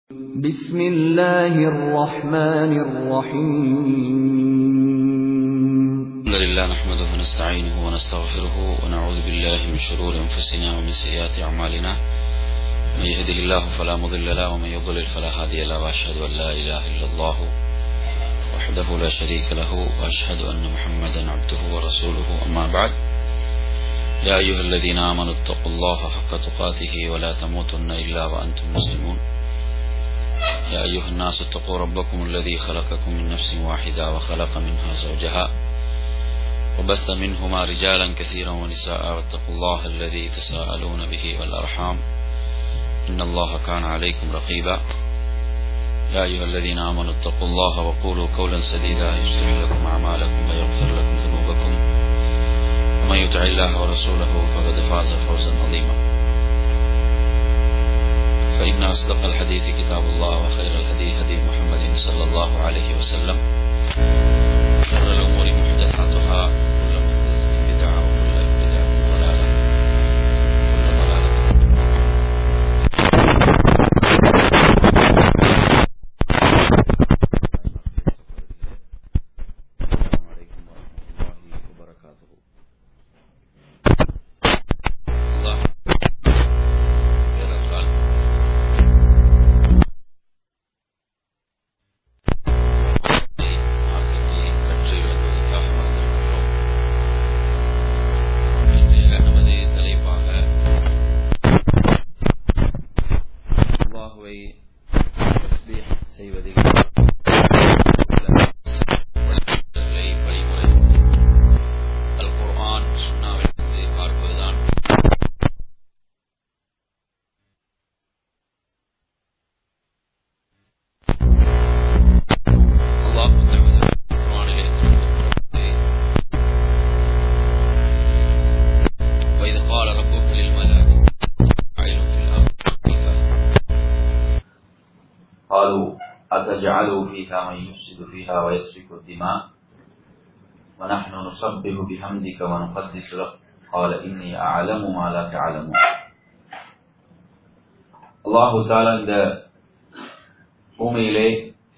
بسم الله الرحمن الرحيم الحمد لله نحمده ونستعينه ونستغفره ونعوذ بالله من شرور أنفسنا ومن سيئات أعمالنا من يهده الله فلا مضل له ومن يضلل فلا هادي له وأشهد أن لا إله إلا الله وحده لا شريك له وأشهد أن محمدا عبده ورسوله أما بعد يا أيها الذين آمنوا اتقوا الله حق تقاته ولا تموتن إلا وأنتم مسلمون يا أيها الناس اتقوا ربكم الذي خلقكم من نفس واحدة وخلق منها زوجها وبث منهما رجالا كثيرا ونساء واتقوا الله الذي تساءلون به والأرحام إن الله كان عليكم رقيبا يا أيها الذين آمنوا اتقوا الله وقولوا قولا سديدا يصلح لكم أعمالكم ويغفر لكم ذنوبكم ومن يطع الله ورسوله فقد فاز فوزا عظيما فإن أصدق الحديث كتاب الله وخير الهدي هدي محمد صلى الله عليه وسلم شر الأمور محدثاتها كل محدثة بدعة وكل بدعة ضلالة كل ضلالة السلام عليكم ورحمة الله وبركاته الله ஏனென்றால் மார்க்கத்தை கற்று விளங்குவதற்காக வந்திருக்கிறோம் இன்றைய நமது தலைப்பாக அல்லாஹுவை தஸ்பீஹ் செய்வதில் வழிமுறைகளை வழிமுறை அல் குர்ஆன் சுன்னாவிலிருந்து பார்ப்பதுதான் அல்லாஹ் தமது குர்ஆனிலே குறிப்பிட்டிருப்பது وإذ قال ربك للملائكة جاعل في الأرض خليفة قالوا أتجعلوا فيها من يفسد فيها ويسفك الدماء ونحن نسبح بحمدك ونقدس لك قال إني أعلم ما لا تعلمون அல்லாஹு தாலா இந்த பூமியிலே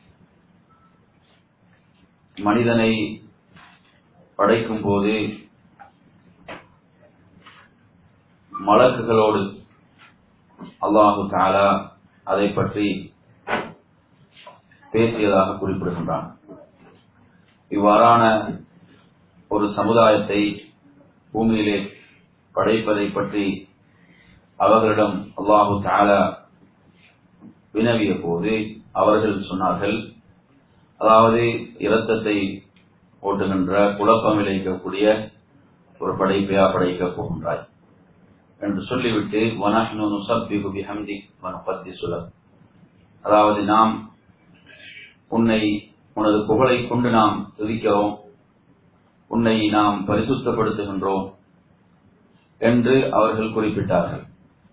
மனிதனை படைக்கும் போது மலக்குகளோடு அல்லாஹு தாலா அதை பற்றி பேசியதாக குறிப்பிடுகின்றான் இவ்வாறான ஒரு சமுதாயத்தை பூமியிலே படைப்பதை பற்றி அவர்களிடம் அல்லாஹு தாலா வினவிய போது அவர்கள் சொன்னார்கள் அதாவது இரத்தத்தை ஓட்டுகின்ற குழப்பம் விளைவிக்கக்கூடிய ஒரு படைப்பையா படைக்கப் போகின்றாய் என்று சொல்லிவிட்டு வனஹ்னு நுசப்பிஹு பிஹம்தி வனுகத்திசு லக் அதாவது நாம் உன்னை உனது புகழை கொண்டு நாம் துதிக்கிறோம் உன்னை நாம் பரிசுத்தப்படுத்துகின்றோம் என்று அவர்கள் குறிப்பிட்டார்கள்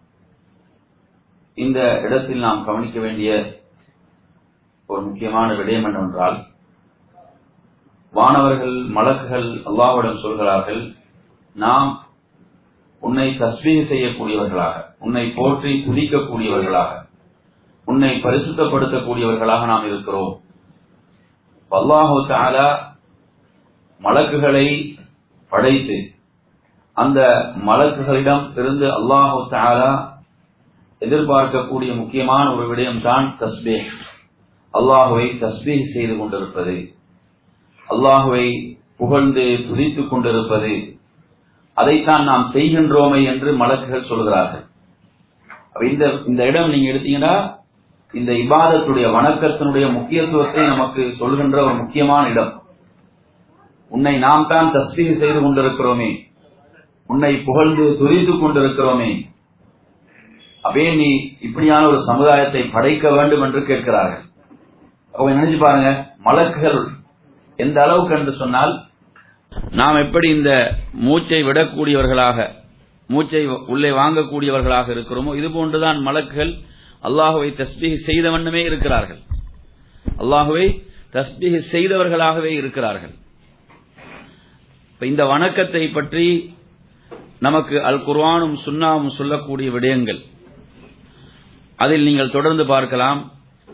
இந்த இடத்தில் நாம் கவனிக்க வேண்டிய ஒரு முக்கியமான விடயம் என்னவென்றால் வானவர்கள் மலக்குகள் அல்லாஹ்விடம் சொல்கிறார்கள் நாம் உன்னை தஸ்மீக செய்யக்கூடியவர்களாக உன்னை போற்றி துதிக்கக்கூடியவர்களாக உன்னை பரிசுத்தப்படுத்தக்கூடியவர்களாக நாம் இருக்கிறோம் அல்லாஹு தாலா மலக்குகளை படைத்து அந்த மலக்குகளிடம் இருந்து அல்லாஹு தாலா எதிர்பார்க்கக்கூடிய முக்கியமான ஒரு விடயம் தான் தஸ்பீஹ் அல்லாஹுவை தஸ்பீஹ் செய்து கொண்டிருப்பது அல்லாஹுவை புகழ்ந்து துதித்துக் கொண்டிருப்பது அதைத்தான் நாம் செய்கின்றோமே என்று மலக்குகள் சொல்கிறார்கள் அப்ப இந்த இந்த இடம் நீங்க எடுத்தீங்கன்னா இந்த இபாதத்துடைய வணக்கத்தினுடைய முக்கியத்துவத்தை நமக்கு சொல்கின்ற ஒரு முக்கியமான இடம் உன்னை நாம் தான் தஸ்பீக செய்து கொண்டிருக்கிறோமே உன்னை புகழ்ந்து துதித்துக் கொண்டிருக்கிறோமே அப்படியே நீ இப்படியான ஒரு சமுதாயத்தை படைக்க வேண்டும் என்று கேட்கிறார்கள் அவங்க நினைச்சு பாருங்க மலக்குகள் எந்த அளவுக்கு என்று சொன்னால் நாம் எப்படி இந்த மூச்சை விடக்கூடியவர்களாக மூச்சை உள்ளே வாங்கக்கூடியவர்களாக இருக்கிறோமோ இது போன்றுதான் மலக்குகள் அல்லாஹுவை தஸ்பீக செய்த வண்ணமே இருக்கிறார்கள் அல்லாஹுவை தஸ்பீக செய்தவர்களாகவே இருக்கிறார்கள் இப்ப இந்த வணக்கத்தை பற்றி நமக்கு அல் குர்ஆனும் சுன்னாவும் சொல்லக்கூடிய விடயங்கள் அதில் நீங்கள் தொடர்ந்து பார்க்கலாம்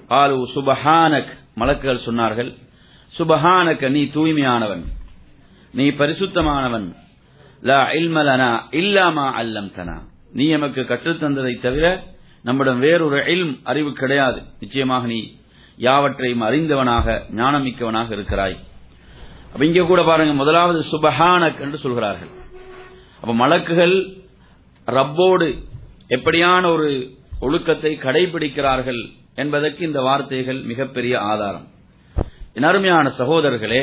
ஆலு சுபஹானக் மலக்குகள் சொன்னார்கள் சுபஹானக நீ தூய்மையானவன் நீ பரிசுத்தமானவன் லா இல்மலனா இல்லாமா அல்லம்தனா நீ எமக்கு கற்றுத்தந்ததை தவிர நம்மிடம் வேறொரு இல்ம் அறிவு கிடையாது நிச்சயமாக நீ யாவற்றையும் அறிந்தவனாக ஞானமிக்கவனாக இருக்கிறாய் அப்ப இங்க கூட பாருங்க முதலாவது சுபஹானக் என்று சொல்கிறார்கள் அப்ப மலக்குகள் ரப்போடு எப்படியான ஒரு ஒழுக்கத்தை கடைபிடிக்கிறார்கள் என்பதற்கு இந்த வார்த்தைகள் மிகப்பெரிய ஆதாரம் என் அருமையான சகோதரர்களே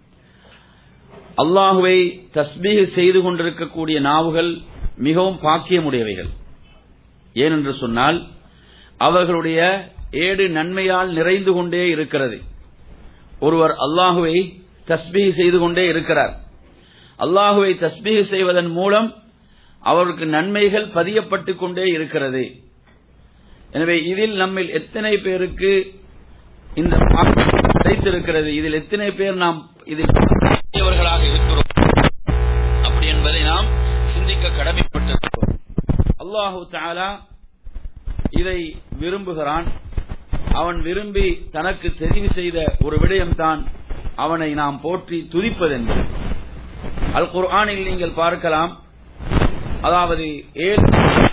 அல்லாஹுவை தஸ்பீக செய்து கொண்டிருக்கக்கூடிய நாவுகள் மிகவும் பாக்கியமுடையவைகள் ஏனென்று சொன்னால் அவர்களுடைய ஏடு நன்மையால் நிறைந்து கொண்டே இருக்கிறது ஒருவர் அல்லாஹுவை தஸ்பீக செய்து கொண்டே இருக்கிறார் அல்லாஹுவை தஸ்பீக செய்வதன் மூலம் அவருக்கு நன்மைகள் பதியப்பட்டுக் கொண்டே இருக்கிறது எனவே இதில் நம்மில் எத்தனை பேருக்கு இந்த கிடைத்திருக்கிறது இதில் எத்தனை பேர் நாம் இதில் பெரியவர்களாக இருக்கிறோம் அப்படி என்பதை நாம் சிந்திக்க கடமைப்பட்டிருக்கிறோம் அல்லாஹு தாலா இதை விரும்புகிறான் அவன் விரும்பி தனக்கு தெரிவு செய்த ஒரு விடயம்தான் அவனை நாம் போற்றி துதிப்பதென்பது அல் குர்ஆனில் நீங்கள் பார்க்கலாம் அதாவது ஏழு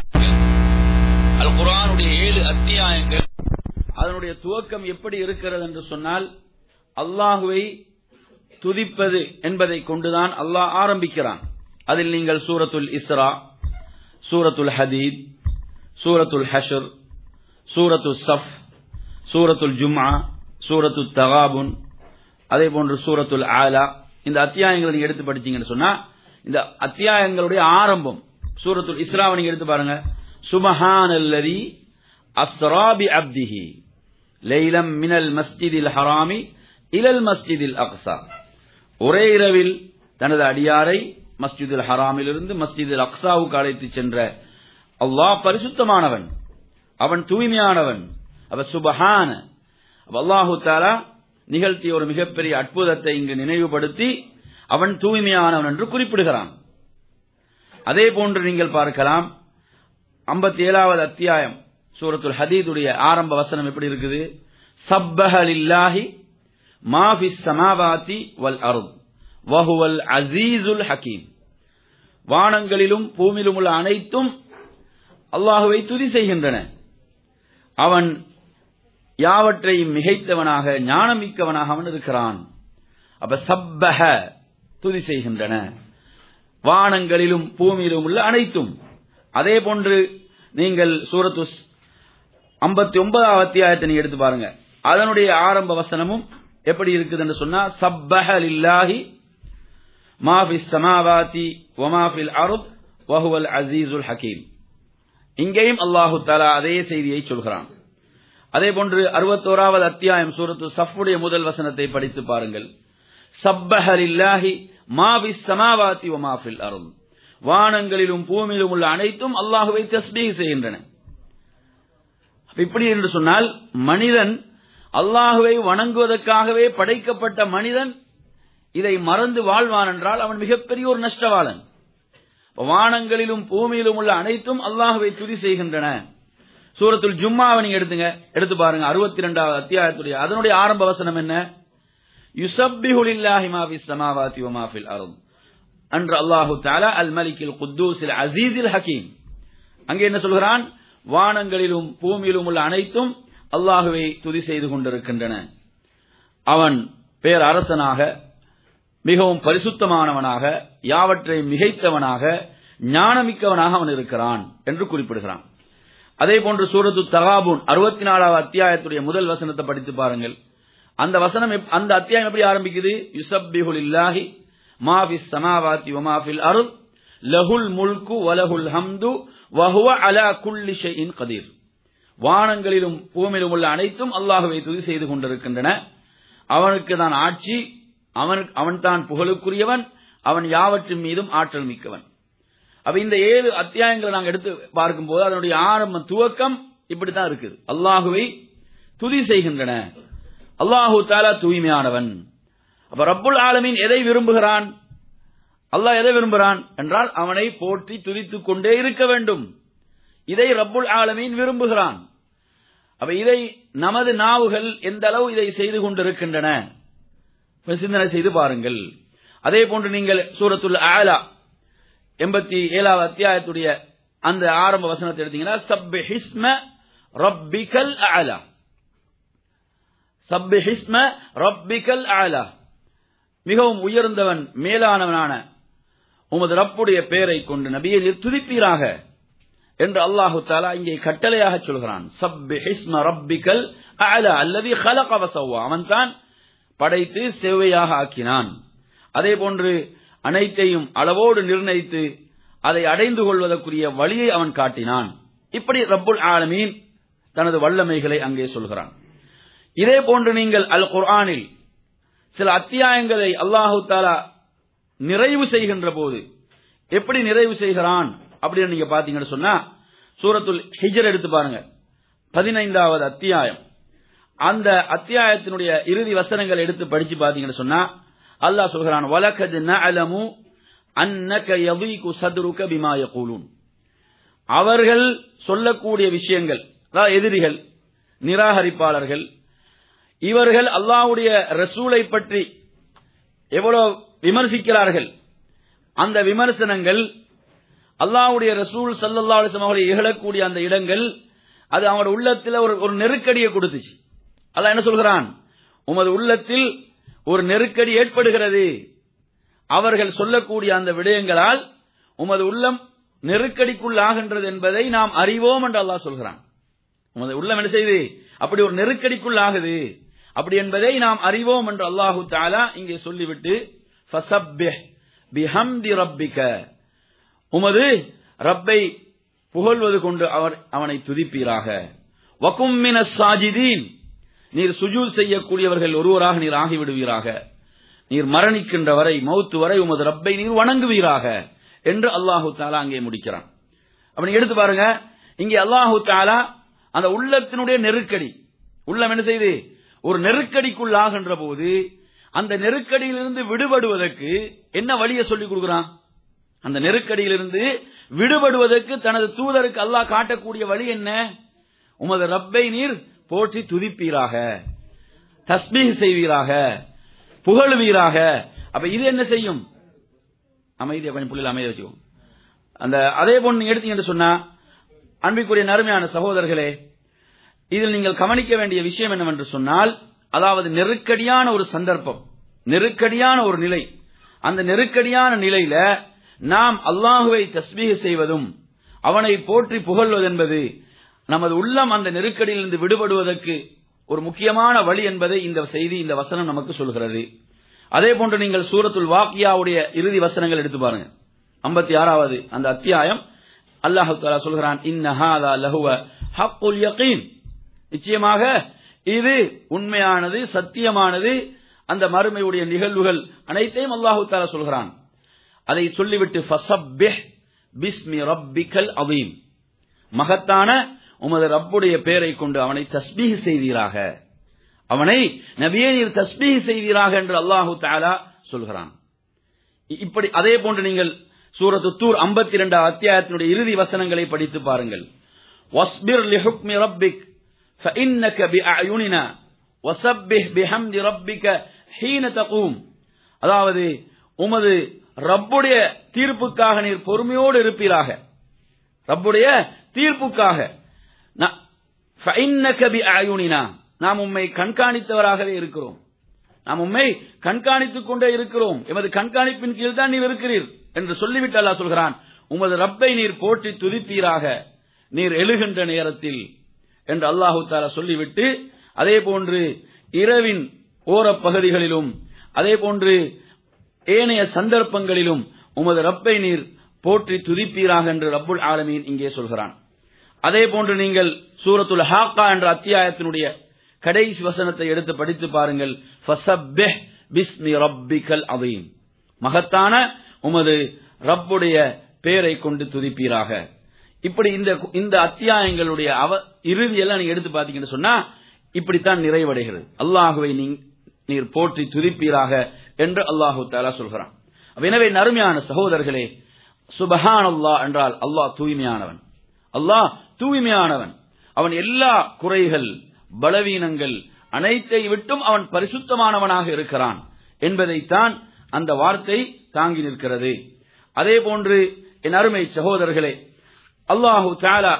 அல் குர்ஆனுடைய ஏழு அத்தியாயங்கள் அதனுடைய துவக்கம் எப்படி இருக்கிறது என்று சொன்னால் அல்லாஹுவை துதிப்பது என்பதை கொண்டுதான் அல்லாஹ் ஆரம்பிக்கிறான் அதில் நீங்கள் சூரத்துல் இஸ்ரா சூரத்துல் ஹதீத் சூரத்துல் ஹஷர் சூரத்துல் சஃப் சூரத்துல் ஜும்ஆ சூரத்துல் தகாபுன் அதே போன்று சூரத்துல் ஆலா இந்த அத்தியாயங்களை நீங்க எடுத்து படிச்சீங்கன்னு சொன்னா இந்த அத்தியாயங்களுடைய ஆரம்பம் சூரத்துல் இஸ்ராவை நீங்க எடுத்து பாருங்க சுபஹானல்லதி அஸ்ராபி அப்திஹி லைலம் மினல் மஸ்ஜிதில் ஹராமி இலல் மஸ்ஜிதில் அக்ஸா ஒரே இரவில் தனது அடியாரை மஸ்ஜிதுல் ஹராமிலிருந்து மஸ்ஜிதுல் அக்ஸாவுக்கு அழைத்து சென்ற அல்லாஹ் பரிசுத்தமானவன் அவன் தூய்மையானவன் அவ சுபஹான அல்லாஹு தாலா நிகழ்த்திய ஒரு மிகப்பெரிய அற்புதத்தை இங்கு நினைவுபடுத்தி அவன் தூய்மையானவன் என்று குறிப்பிடுகிறான் அதே போன்று நீங்கள் பார்க்கலாம் ஐம்பத்தி ஏழாவது அத்தியாயம் சூரத்துல் ஹதீதுடைய ஆரம்ப வசனம் எப்படி இருக்குது சப்பஹலில்லாஹி மாஃபி சமாவாதி வல் அருள் வஹுவல் அசீசுல் ஹக்கீம் வானங்களிலும் பூமியிலும் உள்ள அனைத்தும் அல்லாஹுவை துதி செய்கின்றன அவன் யாவற்றையும் மிகைத்தவனாக ஞானமிக்கவனாக அவன் இருக்கிறான் அப்ப சப்பஹ துதி செய்கின்றன வானங்களிலும் பூமியிலும் உள்ள அனைத்தும் அதே போன்று நீங்கள் சூரத்து ஐம்பத்தி ஒன்பதாவது அத்தியாயத்தை நீங்க எடுத்து பாருங்க அதனுடைய ஆரம்ப வசனமும் எப்படி இருக்குது என்று சொன்னா சப்பஹ லில்லாஹி மாஃபி சமாவாதி ஒமாஃபில் அருத் வஹுவல் அசீசுல் ஹக்கீம் இங்கேயும் அல்லாஹு தாலா அதே செய்தியை சொல்கிறான் அதே போன்று அறுபத்தோராவது அத்தியாயம் சூரத்து சஃபுடைய முதல் வசனத்தை படித்து பாருங்கள் சப்பஹலில்லாஹி மாவி சமாவாத்தி ஒமாஃபில் அருள் வானங்களிலும் பூமியிலும் உள்ள அனைத்தும் அல்லாஹுவை தஸ்பீ செய்கின்றன இப்படி என்று சொன்னால் மனிதன் அல்லாஹுவை வணங்குவதற்காகவே படைக்கப்பட்ட மனிதன் இதை மறந்து வாழ்வான் என்றால் அவன் மிகப்பெரிய ஒரு நஷ்டவாளன் வானங்களிலும் பூமியிலும் உள்ள அனைத்தும் அல்லாஹுவை துதி செய்கின்றன சூரத்துல் ஜும்மாவை நீங்க எடுத்துங்க எடுத்து பாருங்க அறுபத்தி இரண்டாவது அத்தியாயத்துடைய அதனுடைய ஆரம்ப வசனம் என்ன யுசப்பிஹுலில்லாஹி மாஃபி ஸமாவாதி வ மாஃபில் அர்த் அன்று அல்லாஹு தஆலா அல் மலிக்கில் குத்தூஸில் அசீஸில் ஹக்கீம் அங்கே என்ன சொல்கிறான் வானங்களிலும் பூமியிலும் உள்ள அனைத்தும் அல்லாஹுவை துதி செய்து கொண்டிருக்கின்றன அவன் பேர் அரசனாக மிகவும் பரிசுத்தமானவனாக யாவற்றை மிகைத்தவனாக ஞானமிக்கவனாக அவன் இருக்கிறான் என்று குறிப்பிடுகிறான் அதே போன்று சூரத்து தகாபூன் அறுபத்தி நாலாவது அத்தியாயத்துடைய முதல் வசனத்தை படித்து பாருங்கள் அந்த வசனம் அந்த அத்தியாயம் எப்படி ஆரம்பிக்குது யுசப்பிஹுல் இல்லாஹி மாஃபி சமாவாத்தி ஒமாஃபில் அருள் லஹுல் முல்கு வலஹுல் ஹம்து வஹுவ அலா குல்லி ஷைஇன் கதீர் வானங்களிலும் பூமியிலும் உள்ள அனைத்தும் அல்லாஹுவை துதி செய்து கொண்டிருக்கின்றன அவனுக்கு தான் ஆட்சி அவன் அவன் தான் புகழுக்குரியவன் அவன் யாவற்றின் மீதும் ஆற்றல் மிக்கவன் அப்ப இந்த ஏழு அத்தியாயங்களை நாங்கள் எடுத்து பார்க்கும்போது அதனுடைய ஆரம்ப துவக்கம் இப்படித்தான் இருக்குது அல்லாஹுவை துதி செய்கின்றன அல்லாஹு தாலா தூய்மையானவன் அப்ப ரப்புல் ஆலமீன் எதை விரும்புகிறான் அல்லாஹ் எதை விரும்புகிறான் என்றால் அவனை போற்றி துதித்துக் கொண்டே இருக்க வேண்டும் இதை ரப்புல் ஆலமீன் விரும்புகிறான் அப்ப இதை நமது நாவுகள் எந்த அளவு இதை செய்து கொண்டிருக்கின்றன இப்ப சிந்தனை செய்து பாருங்கள் அதே போன்று நீங்கள் சூரத்துல் ஆலா எண்பத்தி ஏழாவது அத்தியாயத்துடைய அந்த ஆரம்ப வசனத்தை எடுத்தீங்கன்னா சப் ஹிஸ்ம ரப்பிகல் ஆலா சப் ஹிஸ்ம ரப்பிகல் ஆலா மிகவும் உயர்ந்தவன் மேலானவனான உமது ரப்புடைய பெயரை கொண்டு நபியை நீர் துதிப்பீராக என்று அல்லாஹு தாலா இங்கே கட்டளையாக சொல்கிறான் சப் ஹிஸ்ம ரப்பிகல் ஆலா அல்லது ஹலக வசவ்வா அவன் தான் படைத்து செவ்வையாக ஆக்கினான் அதே போன்று அனைத்தையும் அளவோடு நிர்ணயித்து அதை அடைந்து கொள்வதற்குரிய வழியை அவன் காட்டினான் இப்படி ரப்புல் ஆலமீன் தனது வல்லமைகளை அங்கே சொல்கிறான் இதே போன்று நீங்கள் அல் குர்ஆனில் சில அத்தியாயங்களை அல்லாஹு தாலா நிறைவு செய்கின்ற போது எப்படி நிறைவு செய்கிறான் அப்படின்னு நீங்க பாத்தீங்கன்னு சொன்னா சூரத்துல் ஹிஜர் எடுத்து பாருங்க பதினைந்தாவது அத்தியாயம் அந்த அத்தியாயத்தினுடைய இறுதி வசனங்களை எடுத்து படிச்சு பாத்தீங்கன்னு சொன்னா அல்லாஹ் சொல்கிறான் வலக்கது நஅலமு அன்னக யதீகு சதுருக பிமா யகூலூன் அவர்கள் சொல்லக்கூடிய விஷயங்கள் அதாவது எதிரிகள் நிராகரிப்பாளர்கள் இவர்கள் அல்லாஹ்வுடைய ரசூலை பற்றி எவ்வளவு விமர்சிக்கிறார்கள் அந்த விமர்சனங்கள் அல்லாஹ்வுடைய ரசூல் சல்லல்லாஹு அலைஹி வஸல்லம் அவர்களை இகழக்கூடிய அந்த இடங்கள் அது அவனோட உள்ளத்தில் ஒரு ஒரு நெருக்கடியை கொடுத்துச்சு அல்லாஹ் என்ன சொல்கிறான் உமது உள்ளத்தில் ஒரு நெருக்கடி ஏற்படுகிறது அவர்கள் சொல்லக்கூடிய அந்த விடயங்களால் உமது உள்ளம் நெருக்கடிக்குள்ளாகின்றது என்பதை நாம் அறிவோம் என்று அல்லாஹ் சொல்கிறான் உமது உள்ளம் என்ன செய்து அப்படி ஒரு நெருக்கடிக்குள்ளாகுது அப்படி என்பதை நாம் அறிவோம் என்று அல்லாஹு தாலா இங்கே சொல்லிவிட்டு ஃபசப்பிஹ் பிஹம்தி ரப்பிக உமது ரப்பை புகழ்வது கொண்டு அவர் அவனை துதிப்பீராக வக்கும் மினஸ் சாஜிதீன் நீர் சுஜூத் செய்யக்கூடியவர்கள் ஒருவராக நீர் ஆகிவிடுவீராக நீர் மரணிக்கின்ற வரை மௌத்து வரை உமது ரப்பை நீர் வணங்குவீராக என்று அல்லாஹு தாலா அங்கே முடிக்கிறான் அப்படி எடுத்து பாருங்க இங்கே அல்லாஹு தாலா அந்த உள்ளத்தினுடைய நெருக்கடி உள்ளம் என்ன செய்து ஒரு நெருக்கடிக்குள்ளாகின்ற போது அந்த நெருக்கடியிலிருந்து விடுபடுவதற்கு என்ன வழியை சொல்லிக் கொடுக்கிறான் அந்த நெருக்கடியிலிருந்து விடுபடுவதற்கு தனது தூதருக்கு அல்லாஹ் காட்டக்கூடிய வழி என்ன உமது ரப்பை நீர் போற்றி துதிப்பீராக தஸ்மீக் செய்வீராக புகழுவீராக அப்ப இது என்ன செய்யும் அமைதியை கொஞ்சம் புள்ளியில் அமைதி வச்சுக்கோ அந்த அதே போன்று நீங்க எடுத்தீங்கன்னு சொன்னா அன்பிற்குரிய நறுமையான சகோதரர்களே இதில் நீங்கள் கவனிக்க வேண்டிய விஷயம் என்னவென்று சொன்னால் அதாவது நெருக்கடியான ஒரு சந்தர்ப்பம் நெருக்கடியான ஒரு நிலை அந்த நெருக்கடியான நிலையில நாம் அல்லாஹுவை தஸ்மீக செய்வதும் அவனை போற்றி புகழ்வது என்பது நமது உள்ளம் அந்த நெருக்கடியிலிருந்து விடுபடுவதற்கு ஒரு முக்கியமான வழி என்பதை இந்த செய்தி இந்த வசனம் நமக்கு சொல்கிறது அதே போன்று நீங்கள் சூரத்துல் வாக்கியாவுடைய இறுதி வசனங்கள் எடுத்து பாருங்க ஐம்பத்தி ஆறாவது அந்த அத்தியாயம் அல்லாஹு தாலா சொல்கிறான் இன்னஹாதா லஹுவ ஹக்குல் யகீன் நிச்சயமாக இது உண்மையானது சத்தியமானது அந்த மறுமையுடைய நிகழ்வுகள் அனைத்தையும் அல்லாஹு தாலா சொல்கிறான் அதை சொல்லிவிட்டு ஃபசப்பிஹ் பிஸ்மி ரப்பிக்கல் அவீம் மகத்தான உமது ரப்புடைய பெயரை கொண்டு அவனை தஸ்பீஹ் செய்வீராக அவனை நபியே நீர் தஸ்பீஹ் செய்வீராக என்று அல்லாஹு தாலா சொல்கிறான் இப்படி அதே போன்று நீங்கள் சூரத்து தூர் ஐம்பத்தி இரண்டாம் அத்தியாயத்தினுடைய இறுதி வசனங்களை படித்து பாருங்கள் வஸ்பிர் லிஹுக்மி ரப்பிக் فإنك بأعيننا وسبح بحمد ربك حين تقوم அதாவது உமது ரப்புடைய தீர்ப்புக்காக நீர் பொறுமையோடு இருப்பீராக ரப்புடைய தீர்ப்புக்காக நாம் உம்மை கண்காணித்தவராகவே இருக்கிறோம் நாம் உம்மை கண்காணித்துக் கொண்டே இருக்கிறோம் எமது கண்காணிப்பின் கீழ் தான் நீர் இருக்கிறீர் என்று சொல்லிவிட்டு அல்லாஹ் சொல்கிறான் உமது ரப்பை நீர் போற்றி துதிப்பீராக நீர் எழுகின்ற நேரத்தில் என்று அல்லாஹு தாலா சொல்லிவிட்டு அதே போன்று இரவின் ஓரப்பகுதிகளிலும் அதே போன்று ஏனைய சந்தர்ப்பங்களிலும் உமது ரப்பை நீர் போற்றி துதிப்பீராக என்று ரப்புல் ஆலமீன் இங்கே சொல்கிறான் அதே போன்று நீங்கள் சூரத்துல் ஹாக்கா என்ற அத்தியாயத்தினுடைய கடைசி வசனத்தை எடுத்து படித்து பாருங்கள் ஃபசப்பிஹ் பிஸ்மி ரப்பிக்கல் அதீம் மகத்தான உமது ரப்புடைய பெயரை கொண்டு துதிப்பீராக இப்படி இந்த இந்த அத்தியாயங்களுடைய அவ இறுதியெல்லாம் நீங்க எடுத்து பாத்தீங்கன்னு சொன்னா இப்படித்தான் நிறைவடைகிறது அல்லாஹுவை நீர் போற்றி துதிப்பீராக என்று அல்லாஹு தாலா சொல்கிறான் எனவே நறுமையான சகோதரர்களே சுபஹான் அல்லாஹ் என்றால் அல்லாஹ் தூய்மையானவன் அல்லாஹ் தூய்மையானவன் அவன் எல்லா குறைகள் பலவீனங்கள் அனைத்தை விட்டும் அவன் பரிசுத்தமானவனாக இருக்கிறான் என்பதைத்தான் அந்த வார்த்தை தாங்கி நிற்கிறது அதே போன்று என் அருமை சகோதரர்களே அல்லாஹு தாலா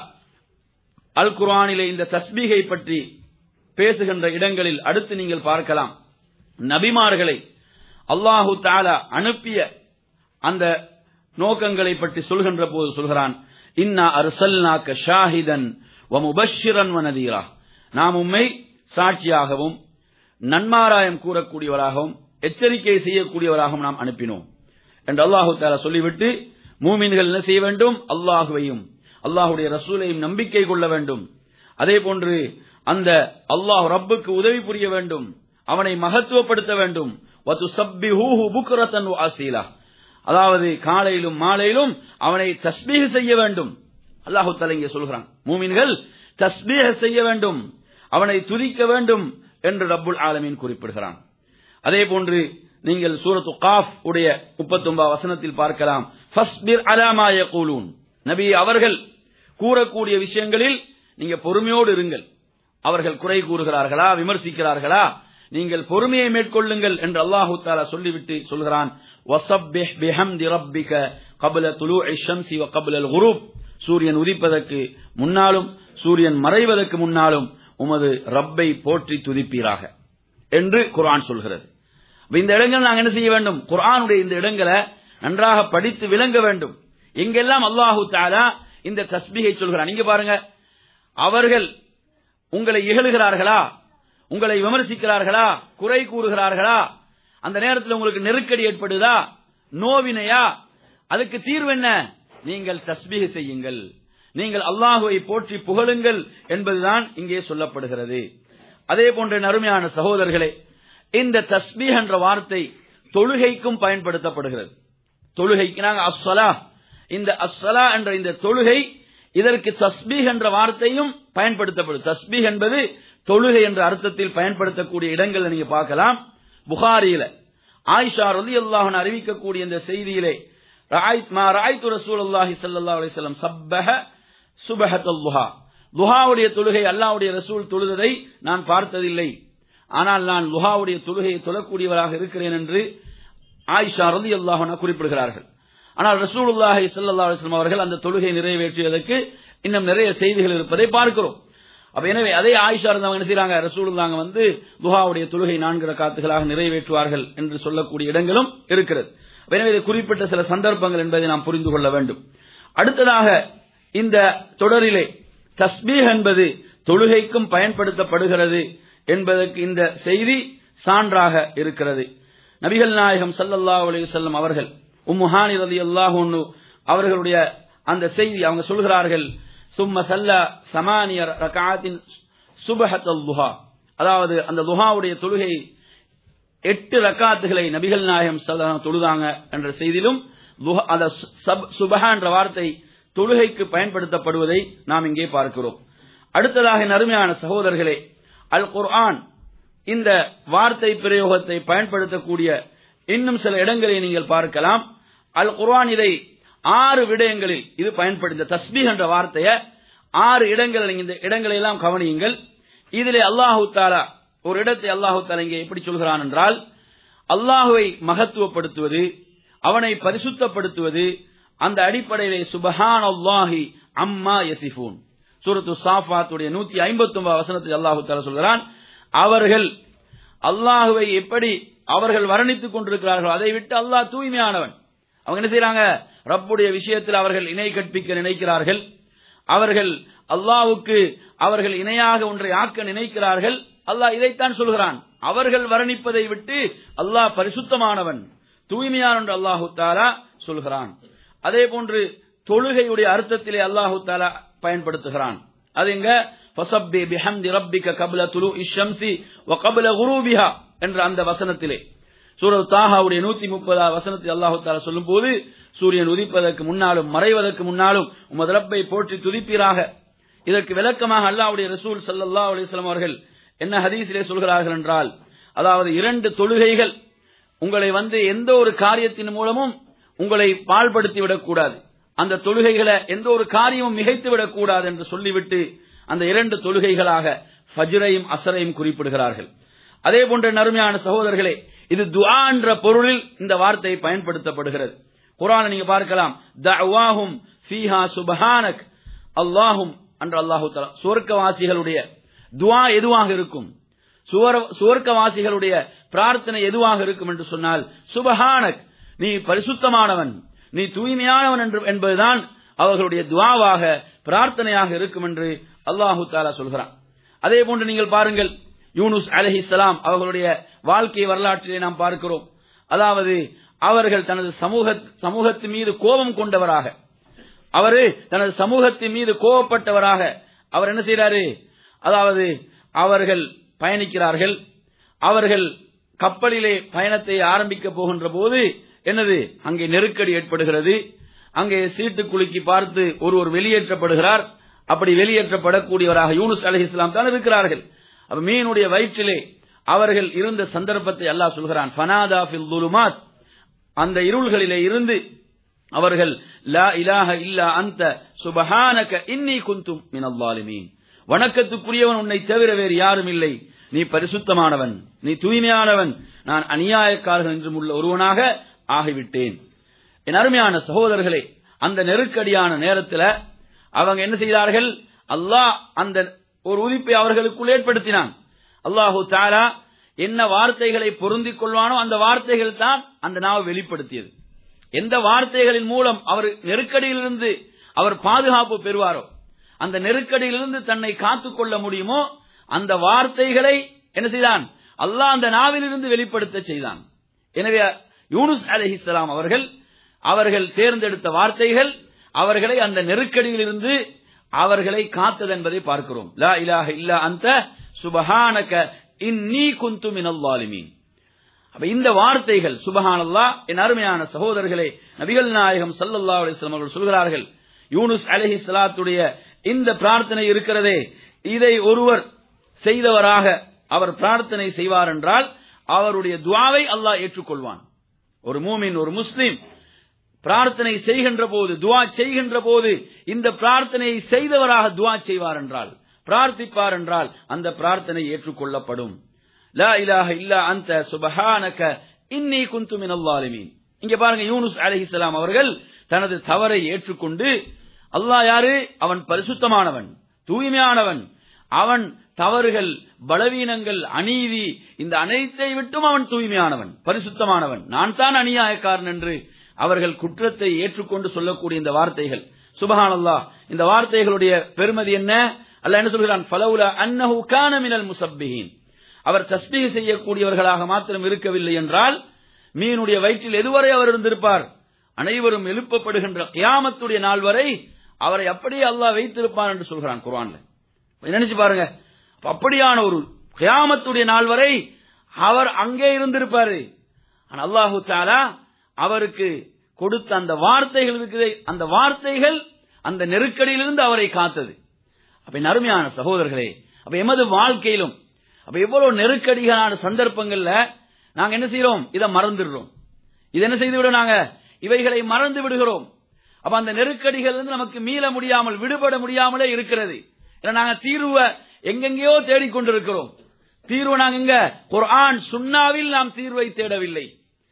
அல் குர்ஆனிலே இந்த தஸ்பீகை பற்றி பேசுகின்ற இடங்களில் அடுத்து நீங்கள் பார்க்கலாம் நபிமார்களை அல்லாஹு தாலா அனுப்பிய அந்த நோக்கங்களை பற்றி சொல்கின்ற போது சொல்கிறான் இன்னா அர்சல்னாக்க ஷாஹிதன் வ முபஷ்ஷிரன் வ நதீரா நாம் உம்மை சாட்சியாகவும் நன்மாராயம் கூறக்கூடியவராகவும் எச்சரிக்கை செய்யக்கூடியவராகவும் நாம் அனுப்பினோம் என்று அல்லாஹு தாலா சொல்லிவிட்டு மூமின்கள் என்ன செய்ய வேண்டும் அல்லாஹுவையும் அல்லாஹுடைய ரசூலையும் நம்பிக்கை கொள்ள வேண்டும் அதே போன்று அந்த அல்லாஹ் ரப்புக்கு உதவி புரிய வேண்டும் அவனை மகத்துவப்படுத்த வேண்டும் வத்துசப்பிஹூஹு புக்ரத்தன் வ அசீலா அதாவது காலையிலும் மாலையிலும் அவனை தஸ்பீக செய்ய வேண்டும் அல்லாஹு தஆலா இங்கே சொல்கிறான் மூமின்கள் தஸ்பீக செய்ய வேண்டும் அவனை துதிக்க வேண்டும் என்று ரப்புல் ஆலமீன் குறிப்பிடுகிறான் அதே போன்று நீங்கள் சூரத்து காஃப் உடைய 39 வசனத்தில் பார்க்கலாம் ஃபஸ்பிர் அலா மா யகூலூன் நபி அவர்கள் கூறக்கூடிய விஷயங்களில் நீங்க பொறுமையோடு இருங்கள் அவர்கள் குறை கூறுகிறார்களா விமர்சிக்கிறார்களா நீங்கள் பொறுமையை மேற்கொள்ளுங்கள் என்று அல்லாஹு தாலா சொல்லிவிட்டு சொல்கிறான் வசப்பிஹ் பிஹம்தி ரப்பிக கபல துலூஇ ஷம்சி வ கபல குரூப் சூரியன் உதிப்பதற்கு முன்னாலும் சூரியன் மறைவதற்கு முன்னாலும் உமது ரப்பை போற்றி துதிப்பீராக என்று குர்ஆன் சொல்கிறது அப்ப இந்த இடங்கள் நாங்க என்ன செய்ய வேண்டும் குர்ஆனுடைய இந்த இடங்களை நன்றாக படித்து விளங்க வேண்டும் எங்கெல்லாம் அல்லாஹு தாலா இந்த தஸ்பீகை சொல்கிறான் நீங்க பாருங்க அவர்கள் உங்களை இகழுகிறார்களா உங்களை விமர்சிக்கிறார்களா குறை கூறுகிறார்களா அந்த நேரத்தில் உங்களுக்கு நெருக்கடி ஏற்படுதா நோவினையா அதுக்கு தீர்வு என்ன நீங்கள் தஸ்பீக செய்யுங்கள் நீங்கள் அல்லாஹுவை போற்றி புகழுங்கள் என்பதுதான் இங்கே சொல்லப்படுகிறது அதே போன்ற நறுமையான சகோதரர்களே இந்த தஸ்பீஹ் என்ற வார்த்தை தொழுகைக்கும் பயன்படுத்தப்படுகிறது தொழுகைக்கு நாங்க அஸ்ஸலா இந்த அஸ்ஸலா என்ற இந்த தொழுகை இதற்கு தஸ்பீஹ் என்ற வார்த்தையும் பயன்படுத்தப்படும் தஸ்பீஹ் என்பது தொழுகை என்ற அர்த்தத்தில் பயன்படுத்தக்கூடிய இடங்களை நீங்க பார்க்கலாம் புகாரியில ஆயிஷா ரலி அல்லாஹன் அறிவிக்கக்கூடிய இந்த செய்தியிலே ராய்த் மா ராய்த்து ரசூலுல்லாஹி ஸல்லல்லாஹு அலைஹி வஸல்லம் சப்பஹ சுபஹத்துல் துஹா துஹாவுடைய தொழுகை அல்லாஹ்வுடைய ரசூல் தொழுததை நான் பார்த்ததில்லை ஆனால் நான் லுஹாவுடைய தொழுகையை தொழக்கூடியவராக இருக்கிறேன் என்று ஆயிஷா ரலி அல்லாஹன குறிப்பிடுகிறார்கள் ஆனால் ரசூலுல்லாஹி ஸல்லல்லாஹு அலைஹி வஸல்லம் அவர்கள் அந்த தொழுகை நிறைவேற்றியதற்கு இன்னும் நிறைய செய்திகள் இருப்பதை பார்க்கிறோம் அப்ப எனவே அதே ஆயிஷா இருந்தவங்க என்ன செய்றாங்க ரசூலுல்லாங்க வந்து துஹாவுடைய தொழுகை நான்கு ரக்காத்துகளாக நிறைவேற்றுவார்கள் என்று சொல்லக்கூடிய இடங்களும் இருக்கிறது அப்ப எனவே இது குறிப்பிட்ட சில சந்தர்ப்பங்கள் என்பதை நாம் புரிந்து கொள்ள வேண்டும் அடுத்ததாக இந்த தொடரிலே தஸ்பீஹ் என்பது தொழுகைக்கும் பயன்படுத்தப்படுகிறது என்பதற்கு இந்த செய்தி சான்றாக இருக்கிறது நபிகள் நாயகம் ஸல்லல்லாஹு அலைஹி வஸல்லம் அவர்கள் உம்முஹானி ரலியல்லாஹு அன்ஹு அவர்களுடைய அந்த செய்தி அவங்க சொல்கிறார்கள் சும்ம சல்ல சமானிய ரகாத்தின் சுபஹத்தல் துஹா அதாவது அந்த துஹாவுடைய தொழுகை எட்டு ரக்காத்துகளை நபிகள் நாயகம் ஸல்லல்லாஹு தொழுதாங்க என்ற செய்தியிலும் துஹா- அந்த சப்- சுபஹா என்ற வார்த்தை தொழுகைக்கு பயன்படுத்தப்படுவதை நாம் இங்கே பார்க்கிறோம் அடுத்ததாக நறுமையான சகோதரர்களே அல் குர்ஆன் இந்த வார்த்தை பிரயோகத்தை பயன்படுத்தக்கூடிய இன்னும் சில இடங்களை நீங்கள் பார்க்கலாம் அல் குர்ஆன் இதை ஆறு விடயங்களில் இது பயன்படுத்த தஸ்பீஹ் என்ற வார்த்தையை ஆறு இடங்கள் நீங்க இந்த இடங்களை எல்லாம் கவனியுங்கள் இதிலே அல்லாஹு தாலா ஒரு இடத்தை அல்லாஹு தாலா இங்கே எப்படி சொல்கிறான் என்றால் அல்லாஹுவை மகத்துவப்படுத்துவது அவனை பரிசுத்தப்படுத்துவது அந்த அடிப்படையிலே சுபஹான் அல்லாஹி அம்மா யசிஃபூன் சூரத்து சாஃபாத்துடைய நூத்தி ஐம்பத்தி ஒன்பது வசனத்தில் அல்லாஹு தாலா சொல்கிறான் அவர்கள் அல்லாஹுவை எப்படி அவர்கள் வர்ணித்துக் கொண்டிருக்கிறார்களோ அதை விட்டு அல்லாஹ் தூய்மையானவன் அவங்க என்ன செய்றாங்க ரப்புடைய விஷயத்தில் அவர்கள் இணை கற்பிக்க நினைக்கிறார்கள் அவர்கள் அல்லாஹ்வுக்கு அவர்கள் இணையாக ஒன்றை ஆக்க நினைக்கிறார்கள் அல்லாஹ் இதைத்தான் சொல்கிறான் அவர்கள் வர்ணிப்பதை விட்டு அல்லாஹ் பரிசுத்தமானவன் தூய்மையான என்று அல்லாஹு தாலா சொல்கிறான் அதே போன்று தொழுகையுடைய அர்த்தத்திலே அல்லாஹு தாலா பயன்படுத்துகிறான் அது எங்க ஃபஸப்பி பிஹம்தி ரப்பிக கப்ல துலூஇ ஷம்சி வ கப்ல குரூபிஹா என்ற அந்த வசனத்திலே சூரத் தாஹாவுடைய நூத்தி முப்பதாவது வசனத்தில் அல்லாஹு தாலா சொல்லும் போது சூரியன் உதிப்பதற்கு முன்னாலும் மறைவதற்கு முன்னாலும் உமது ரப்பை போற்றி துதிப்பீராக இதற்கு விளக்கமாக அல்லாஹ்வுடைய ரசூல் ஸல்லல்லாஹு அலைஹி வஸல்லம் அவர்கள் என்ன ஹதீஸிலே சொல்கிறார்கள் என்றால் அதாவது இரண்டு தொழுகைகள் உங்களை வந்து எந்த ஒரு காரியத்தின் மூலமும் உங்களை பாழ்படுத்தி விடக்கூடாது அந்த தொழுகைகளை எந்த ஒரு காரியமும் மிகைத்து விடக்கூடாது என்று சொல்லிவிட்டு அந்த இரண்டு தொழுகைகளாக ஃபஜ்ரையும் அசரையும் குறிப்பிடுகிறார்கள் அதே போன்ற நறுமையான சகோதரர்களே இது துஆ என்ற பொருளில் இந்த வார்த்தை பயன்படுத்தப்படுகிறது குரானை நீங்க பார்க்கலாம் தஅவாஹும் ஃபீஹா சுப்ஹானக் அல்லாஹும் அன்று அல்லாஹு தஆலா சுவர்க்கவாசிகளுடைய துஆ எதுவாக இருக்கும் சுவர்- சுவர்க்கவாசிகளுடைய பிரார்த்தனை எதுவாக இருக்கும் என்று சொன்னால் சுபஹானக் நீ பரிசுத்தமானவன் நீ தூய்மையானவன் என்று என்பதுதான் அவர்களுடைய துவாவாக பிரார்த்தனையாக இருக்கும் என்று அல்லாஹு தாலா சொல்கிறான் அதே போன்று நீங்கள் பாருங்கள் யூனுஸ் அலைஹிஸ்ஸலாம் அவர்களுடைய வாழ்க்கை வரலாற்றிலே நாம் பார்க்கிறோம் அதாவது அவர்கள் தனது சமூக சமூகத்தின் மீது கோபம் கொண்டவராக அவரு தனது சமூகத்தின் மீது கோபப்பட்டவராக அவர் என்ன செய்றாரு அதாவது அவர்கள் பயணிக்கிறார்கள் அவர்கள் கப்பலிலே பயணத்தை ஆரம்பிக்க போகின்ற போது என்னது அங்கே நெருக்கடி ஏற்படுகிறது அங்கே சீட்டு குலுக்கி பார்த்து ஒருவர் வெளியேற்றப்படுகிறார் அப்படி வெளியேற்றப்படக்கூடியவராக யூனுஸ் அலி இஸ்லாம் தான் இருக்கிறார்கள் அப்ப மீனுடைய வயிற்றிலே அவர்கள் இருந்த சந்தர்ப்பத்தை அல்லாஹ் சொல்கிறான் ஃபனாதா ஃபில் துலுமாத் அந்த இருள்களிலே இருந்து அவர்கள் லா இலாஹ இல்லா அந்த சுபஹானக இன்னி குந்தும் மினல் ஸாலிமீன் வணக்கத்துக்குரியவன் உன்னை தவிர வேறு யாரும் இல்லை நீ பரிசுத்தமானவன் நீ தூய்மையானவன் நான் அநியாயக்காரர்கள் என்றும் உள்ள ஒருவனாக ஆகிவிட்டேன் என் அருமையான சகோதரர்களே அந்த நெருக்கடியான நேரத்தில் அவங்க என்ன செய்தார்கள் அல்லாஹ் அந்த ஒரு உதிப்பை அவர்களுக்குள் ஏற்படுத்தினான் அல்லாஹு தாலா என்ன வார்த்தைகளை பொருந்திக் கொள்வானோ அந்த வார்த்தைகள் தான் அந்த நாவை வெளிப்படுத்தியது எந்த வார்த்தைகளின் மூலம் அவர் நெருக்கடியிலிருந்து அவர் பாதுகாப்பு பெறுவாரோ அந்த நெருக்கடியிலிருந்து தன்னை காத்துக் கொள்ள முடியுமோ அந்த வார்த்தைகளை என்ன செய்தான் அல்லாஹ் அந்த நாவிலிருந்து வெளிப்படுத்த செய்தான் எனவே யூனுஸ் அலைஹிஸ்ஸலாம் அவர்கள் அவர்கள் தேர்ந்தெடுத்த வார்த்தைகள் அவர்களை அந்த நெருக்கடியிலிருந்து அவர்களை காத்தது என்பதை பார்க்கிறோம் லா இலாஹ இல்லா அந்த சுபஹானக இன்னீ குந்து மினல் ஸாலிமீன் அப்ப இந்த வார்த்தைகள் சுபஹானல்லா என் அருமையான சகோதரர்களே நபிகள் நாயகம் ஸல்லல்லாஹு அலைஹி வஸல்லம் அவர்கள் சொல்கிறார்கள் யூனுஸ் அலைஹி ஸலாத்துடைய இந்த பிரார்த்தனை இருக்கிறதே இதை ஒருவர் செய்தவராக அவர் பிரார்த்தனை செய்வார் என்றால் அவருடைய துவாவை அல்லாஹ் ஏற்றுக்கொள்வான் ஒரு மூமின் ஒரு முஸ்லிம் பிரார்த்தனை செய்கின்ற போது துவா செய்கின்ற போது இந்த பிரார்த்தனையை செய்தவராக துவா செய்வார் என்றால் பிரார்த்திப்பார் என்றால் அந்த பிரார்த்தனை ஏற்றுக்கொள்ளப்படும் லா இலாஹ இல்லா அந்த சுபஹானக இன்னி குந்து மினல் ஸாலிமீன் இங்க பாருங்க யூனுஸ் அலைஹிஸ்ஸலாம் அவர்கள் தனது தவறை ஏற்றுக்கொண்டு அல்லாஹ் யாரு அவன் பரிசுத்தமானவன் தூய்மையானவன் அவன் தவறுகள் பலவீனங்கள் அநீதி இந்த அனைத்தை விட்டும் அவன் தூய்மையானவன் பரிசுத்தமானவன் நான் தான் அநியாயக்காரன் என்று அவர்கள் குற்றத்தை ஏற்றுக்கொண்டு சொல்லக்கூடிய இந்த வார்த்தைகள் சுபஹானல்லாஹ் இந்த வார்த்தைகளுடைய பெருமதி என்ன அல்லாஹ் என்ன சொல்கிறான் ஃபலவுலா அன்னஹு கான மினல் முசப்பிஹீன் அவர் தஸ்பீக செய்யக்கூடியவர்களாக மாத்திரம் இருக்கவில்லை என்றால் மீனுடைய வயிற்றில் எதுவரை அவர் இருந்திருப்பார் அனைவரும் எழுப்பப்படுகின்ற கியாமத்துடைய நாள் வரை அவரை அப்படியே அல்லாஹ் வைத்திருப்பார் என்று சொல்கிறான் குர்ஆன்ல நினைச்சு பாருங்க அப்ப அப்படியான ஒரு கியாமத்துடைய நாள் வரை அவர் அங்கே இருந்திருப்பாரு ஆனா அல்லாஹு தாலா அவருக்கு கொடுத்த அந்த வார்த்தைகள் இருக்குது அந்த வார்த்தைகள் அந்த நெருக்கடியிலிருந்து அவரை காத்தது அப்ப என் அருமையான சகோதரர்களே அப்ப எமது வாழ்க்கையிலும் அப்ப எவ்வளவு நெருக்கடிகளான சந்தர்ப்பங்கள்ல நாங்க என்ன செய்யறோம் இதை மறந்துடுறோம் இது என்ன செய்து விட நாங்க இவைகளை மறந்து விடுகிறோம் அப்ப அந்த நெருக்கடிகள் இருந்து நமக்கு மீள முடியாமல் விடுபட முடியாமலே இருக்கிறது ஏன்னா நாங்க தீர்வை எங்கெங்கேயோ தேடிக்கொண்டிருக்கிறோம் தீர்வு நாங்க இங்க குர்ஆன் சுன்னாவில் நாம் தீர்வை தேடவில்லை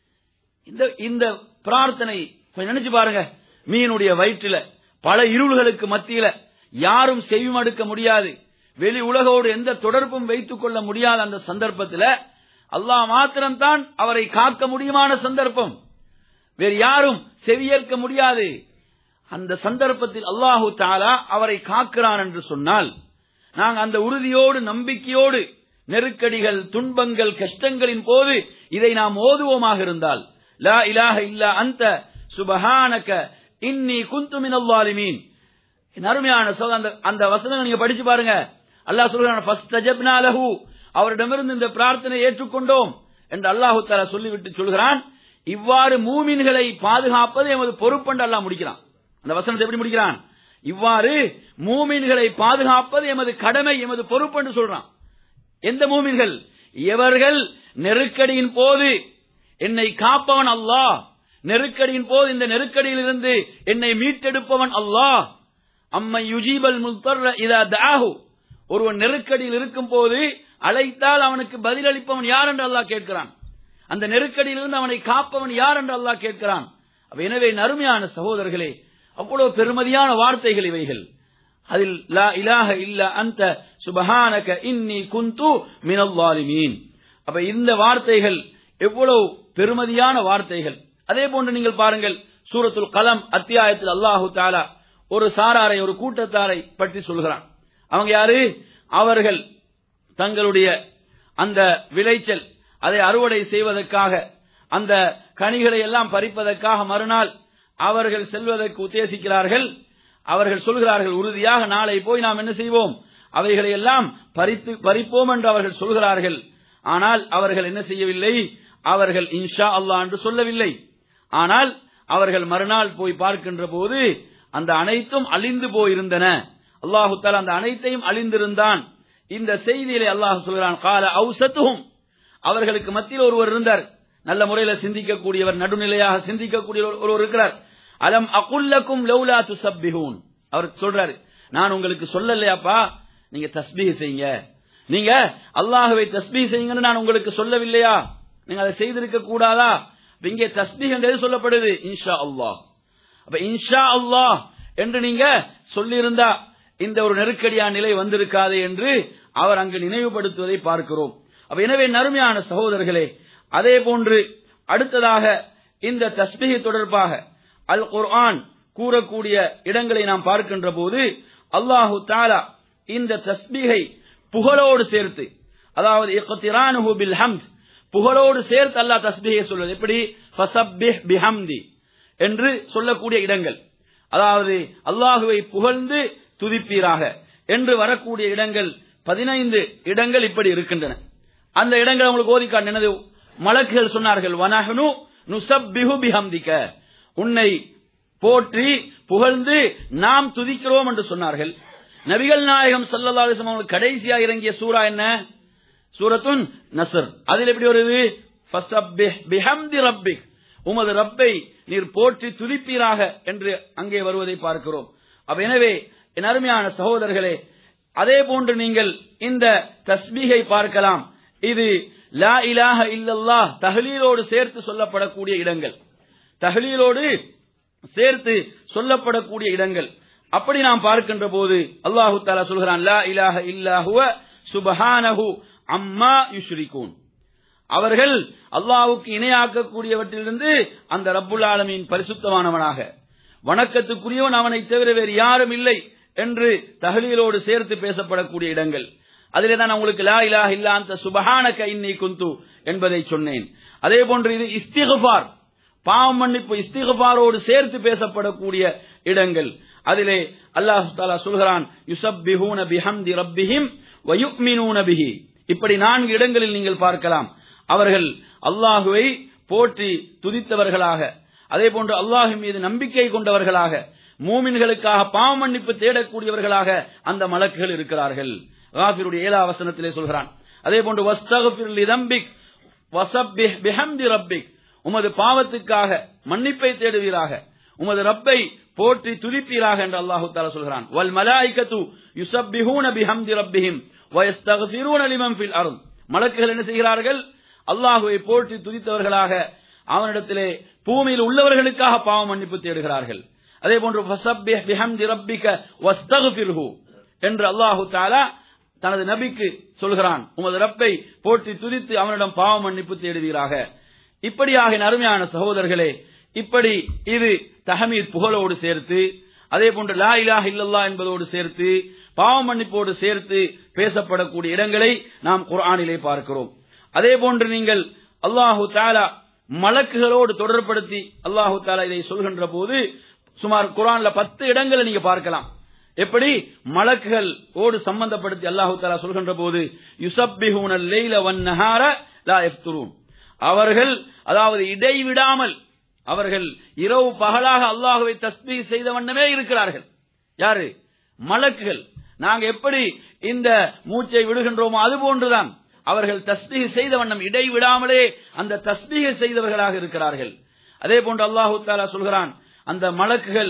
இந்த இந்த பிரார்த்தனை கொஞ்சம் நினைச்சு பாருங்க மீனுடைய வயிற்றுல பல இருள்களுக்கு மத்தியில யாரும் செவிமடுக்க முடியாது வெளி உலகோடு எந்த தொடர்பும் வைத்துக் கொள்ள முடியாத அந்த சந்தர்ப்பத்தில் அல்லாஹ் மாத்திரம்தான் அவரை காக்க முடியுமான சந்தர்ப்பம் வேறு யாரும் செவியேற்க முடியாது அந்த சந்தர்ப்பத்தில் அல்லாஹு தாலா அவரை காக்கிறான் என்று சொன்னால் நாங்கள் அந்த உறுதியோடு நம்பிக்கையோடு நெருக்கடிகள் துன்பங்கள் கஷ்டங்களின் போது இதை நாம் ஓதுவோமாக இருந்தால் லா இலாஹ இல்லா அந்த சுபஹானக இன்னி குந்து மினல் ஸாலிமீன் என் அருமையான சகோதரன், அந்த அந்த வசனங்களை நீங்க படிச்சு பாருங்க அல்லாஹ் சொல்றான் ஃபஸ்தஜப்னா லஹு அவரிடமிருந்து இந்த பிரார்த்தனை ஏற்றுக்கொண்டோம் என்று அல்லாஹு தஆலா சொல்லிவிட்டு சொல்கிறான் இவ்வாறு மூமின்களை பாதுகாப்பது எமது பொறுப்பென்று அல்லாஹ் முடிக்கிறான் அந்த வசனத்தை எப்படி முடிக்கிறான் இவ்வாறு மூமின்களை பாதுகாப்பது எமது கடமை எமது பொறுப்பென்று சொல்றான் எந்த மூமின்கள் எவர்கள் நெருக்கடியின் போது என்னை காப்பவன் அல்லாஹ் நெருக்கடியின் போது இந்த நெருக்கடியிலிருந்து என்னை மீட்டெடுப்பவன் அல்லாஹ் அம்மை யுஜீபல் முல்தர்ர இதா தாஹு ஒருவன் நெருக்கடியில் இருக்கும் போது அழைத்தால் அவனுக்கு பதிலளிப்பவன் யார் என்று அல்லாஹ் கேட்கிறான் அந்த நெருக்கடியிலிருந்து அவனை காப்பவன் யார் என்று அல்லாஹ் கேட்கிறான் அப்ப எனவே நறுமையான சகோதரர்களே அவ்வளவு பெருமதியான வார்த்தைகள் இவைகள் அதில் லா இலாஹ இல்ல அந்த சுபஹானக இன்னி குந்து மினல் வாலிமீன் அப்ப இந்த வார்த்தைகள் எவ்வளவு பெருமதியான வார்த்தைகள் அதே போன்று நீங்கள் பாருங்கள் சூரத்துல் கலம் அத்தியாயத்தில் அல்லாஹு தாலா ஒரு சாராரை ஒரு கூட்டத்தாரை பற்றி சொல்கிறான் அவங்க யாரு அவர்கள் தங்களுடைய அந்த விளைச்சல் அதை அறுவடை செய்வதற்காக அந்த கனிகளை எல்லாம் பறிப்பதற்காக மறுநாள் அவர்கள் செல்வதற்கு உத்தேசிக்கிறார்கள் அவர்கள் சொல்கிறார்கள் உறுதியாக நாளை போய் நாம் என்ன செய்வோம் அவைகளை எல்லாம் பறித்து பறிப்போம் என்று அவர்கள் சொல்கிறார்கள் ஆனால் அவர்கள் என்ன செய்யவில்லை அவர்கள் இன்ஷா அல்லாஹ் என்று சொல்லவில்லை ஆனால் அவர்கள் மறுநாள் போய் பார்க்கின்ற போது அந்த அனைத்தும் அழிந்து போயிருந்தன அல்லாஹு தாலா அந்த அனைத்தையும் அழிந்திருந்தான் இந்த செய்தியிலே அல்லாஹ் சொல்கிறான் கால அவுசத்தும் அவர்களுக்கு மத்தியில் ஒருவர் இருந்தார் நல்ல முறையில் சிந்திக்கக்கூடியவர் நடுநிலையாக சிந்திக்கக்கூடிய ஒருவர் இருக்கிறார் அலம் அகுல்லக்கும் லௌலா துசப்பிஹூன் அவர் சொல்றாரு நான் உங்களுக்கு சொல்லலையாப்பா நீங்க தஸ்பீஹ் செய்யுங்க நீங்க அல்லாஹுவை தஸ்பீஹ் செய்யுங்கன்னு நான் உங்களுக்கு சொல்லவில்லையா நீங்க அதை செய்திருக்க கூடாதா இங்கே தஸ்பீஹ் என்றது சொல்லப்படுது இன்ஷா அல்லாஹ் அப்ப இன்ஷா அல்லாஹ் என்று நீங்க சொல்லியிருந்தா இந்த ஒரு நெருக்கடியான நிலை வந்திருக்காது என்று அவர் அங்கு நினைவுபடுத்துவதை பார்க்கிறோம் அப்ப எனவே நறுமையான சகோதரர்களே அதே போன்று அடுத்ததாக இந்த தஸ்பிகை தொடர்பாக அல் குர்ஆன் கூறக்கூடிய இடங்களை நாம் பார்க்கின்ற போது அல்லாஹு தாலா இந்த தஸ்பிகை புகழோடு சேர்த்து அதாவது இக்திரானுஹு பில் ஹம்த் புகழோடு சேர்த்து அல்லாஹ் தஸ்பிகை சொல்வது எப்படி ஃபசப்பிஹ் பிஹம்தி என்று சொல்லக்கூடிய இடங்கள் அதாவது அல்லாஹுவை புகழ்ந்து துதிப்பீராக என்று வரக்கூடிய இடங்கள் பதினைந்து இடங்கள் இப்படி இருக்கின்றன அந்த இடங்கள் உங்களுக்கு ஓதி காட்டினது மலக்குகள் சொன்னார்கள் வனஹனு நுசப்பிஹு பிஹம்திக உன்னை போற்றி புகழ்ந்து நாம் துதிக்கிறோம் என்று சொன்னார்கள் நபிகள் நாயகம் சல்லல்லா அலிஸ்லாம் அவங்களுக்கு கடைசியா இறங்கிய சூரா என்ன சூரத்துன் நசர் அதில் எப்படி வருது ஃபசப்பிஹ் பிஹம்தி ரப்பிக் உமது ரப்பை நீர் போற்றி துதிப்பீராக என்று அங்கே வருவதை பார்க்கிறோம் அப்ப எனவே என் அருமையான சகோதரர்களே அதே போன்று நீங்கள் இந்த தஸ்பீகை பார்க்கலாம் இது லா இலாஹ இல்லல்லாஹ் தஹலீலோடு சேர்த்து சொல்லப்படக்கூடிய இடங்கள் தஹலீலோடு சேர்த்து சொல்லப்படக்கூடிய இடங்கள் அப்படி நாம் பார்க்கின்ற போது அல்லாஹு தாலா சொல்கிறான் லா இலாஹ இல்லாஹுவ சுபஹானஹு அம்மா யுஷ்ரிகூன் அவர்கள் அல்லாஹுக்கு இணையாக்கக்கூடியவற்றிலிருந்து அந்த ரப்புல் ஆலமீன் பரிசுத்தமானவனாக வணக்கத்துக்குரியவன் அவனை தவிர வேறு யாரும் இல்லை என்று தகலீலோடு சேர்த்து பேசப்படக்கூடிய இடங்கள் அதிலே தான் உங்களுக்கு லா இலாஹ இல்லா அந்த சுபஹானக இன்னி குந்து என்பதை சொன்னேன் அதே போன்று இது இஸ்திகுபார் பாவம் மன்னிப்பு இஸ்திகுபாரோடு சேர்த்து பேசப்படக்கூடிய இடங்கள் அதிலே அல்லாஹு தாலா சொல்கிறான் யுசப்பிஹூன பிஹம்தி ரப்பிஹிம் வயுக்மினூன பிஹி இப்படி நான்கு இடங்களில் நீங்கள் பார்க்கலாம் அவர்கள் அல்லாஹுவை போற்றி துதித்தவர்களாக அதே போன்று அல்லாஹு மீது நம்பிக்கை கொண்டவர்களாக மூமின்களுக்காக பாவ மன்னிப்பு தேடக்கூடியவர்களாக அந்த மலக்குகள் இருக்கிறார்கள் ராபிருடைய ஏழா வசனத்திலே சொல்கிறான் அதே போன்று வஸ்தகுபிர் லிதம்பிக் வசப்பிஹ் பிஹம்தி ரப்பிக் உமது பாவத்துக்காக மன்னிப்பை தேடுவீராக உமது ரப்பை போற்றி துதிப்பீராக என்று அல்லாஹு தாலா சொல்கிறான் வல் மலாய்கத்து யுசப்பிஹூன பிஹம்தி ரப்பிஹிம் வயஸ்தகுபிரூன லிமன் ஃபில் அருள் மலக்குகள் என்ன செய்கிறார்கள் அல்லாஹுவை போற்றி துதித்தவர்களாக அவனிடத்திலே பூமியில் உள்ளவர்களுக்காக பாவ மன்னிப்பு தேடுகிறார்கள் அதே போன்று என்று அல்லாஹு தாலா தனது நபிக்கு சொல்கிறான் உமது ரப்பை போற்றி துதித்து அவனிடம் பாவ மன்னிப்பு தேடுவீராக இப்படியாக அருமையான சகோதரர்களே இப்படி இது தஹமீத் புகழோடு சேர்த்து அதே போன்று லா இலாஹ இல்லல்லா என்பதோடு சேர்த்து பாவ மன்னிப்போடு சேர்த்து பேசப்படக்கூடிய இடங்களை நாம் குர்ஆனிலே பார்க்கிறோம் அதே போன்று நீங்கள் அல்லாஹு தாலா மலக்குகளோடு தொடர்படுத்தி அல்லாஹு தாலா இதை சொல்கின்ற போது சுமார் குரான்ல பத்து இடங்களை நீங்க பார்க்கலாம் எப்படி மலக்குகள் ஓடு சம்பந்தப்படுத்தி அல்லாஹு தாலா சொல்கின்ற போது யுசப்பிஹூன லைல வன் நஹார லா எப்துரூன் அவர்கள் அதாவது இடைவிடாமல் அவர்கள் இரவு பகலாக அல்லாஹுவை தஸ்பீ செய்த வண்ணமே இருக்கிறார்கள் யாரு மலக்குகள் நாங்க எப்படி இந்த மூச்சை விடுகின்றோமோ அது போன்றுதான் அவர்கள் தஸ்பீக செய்த வண்ணம் இடைவிடாமலே அந்த தஸ்பீக செய்தவர்களாக இருக்கிறார்கள் அதே போன்று அல்லாஹு தாலா சொல்கிறான் அந்த மலக்குகள்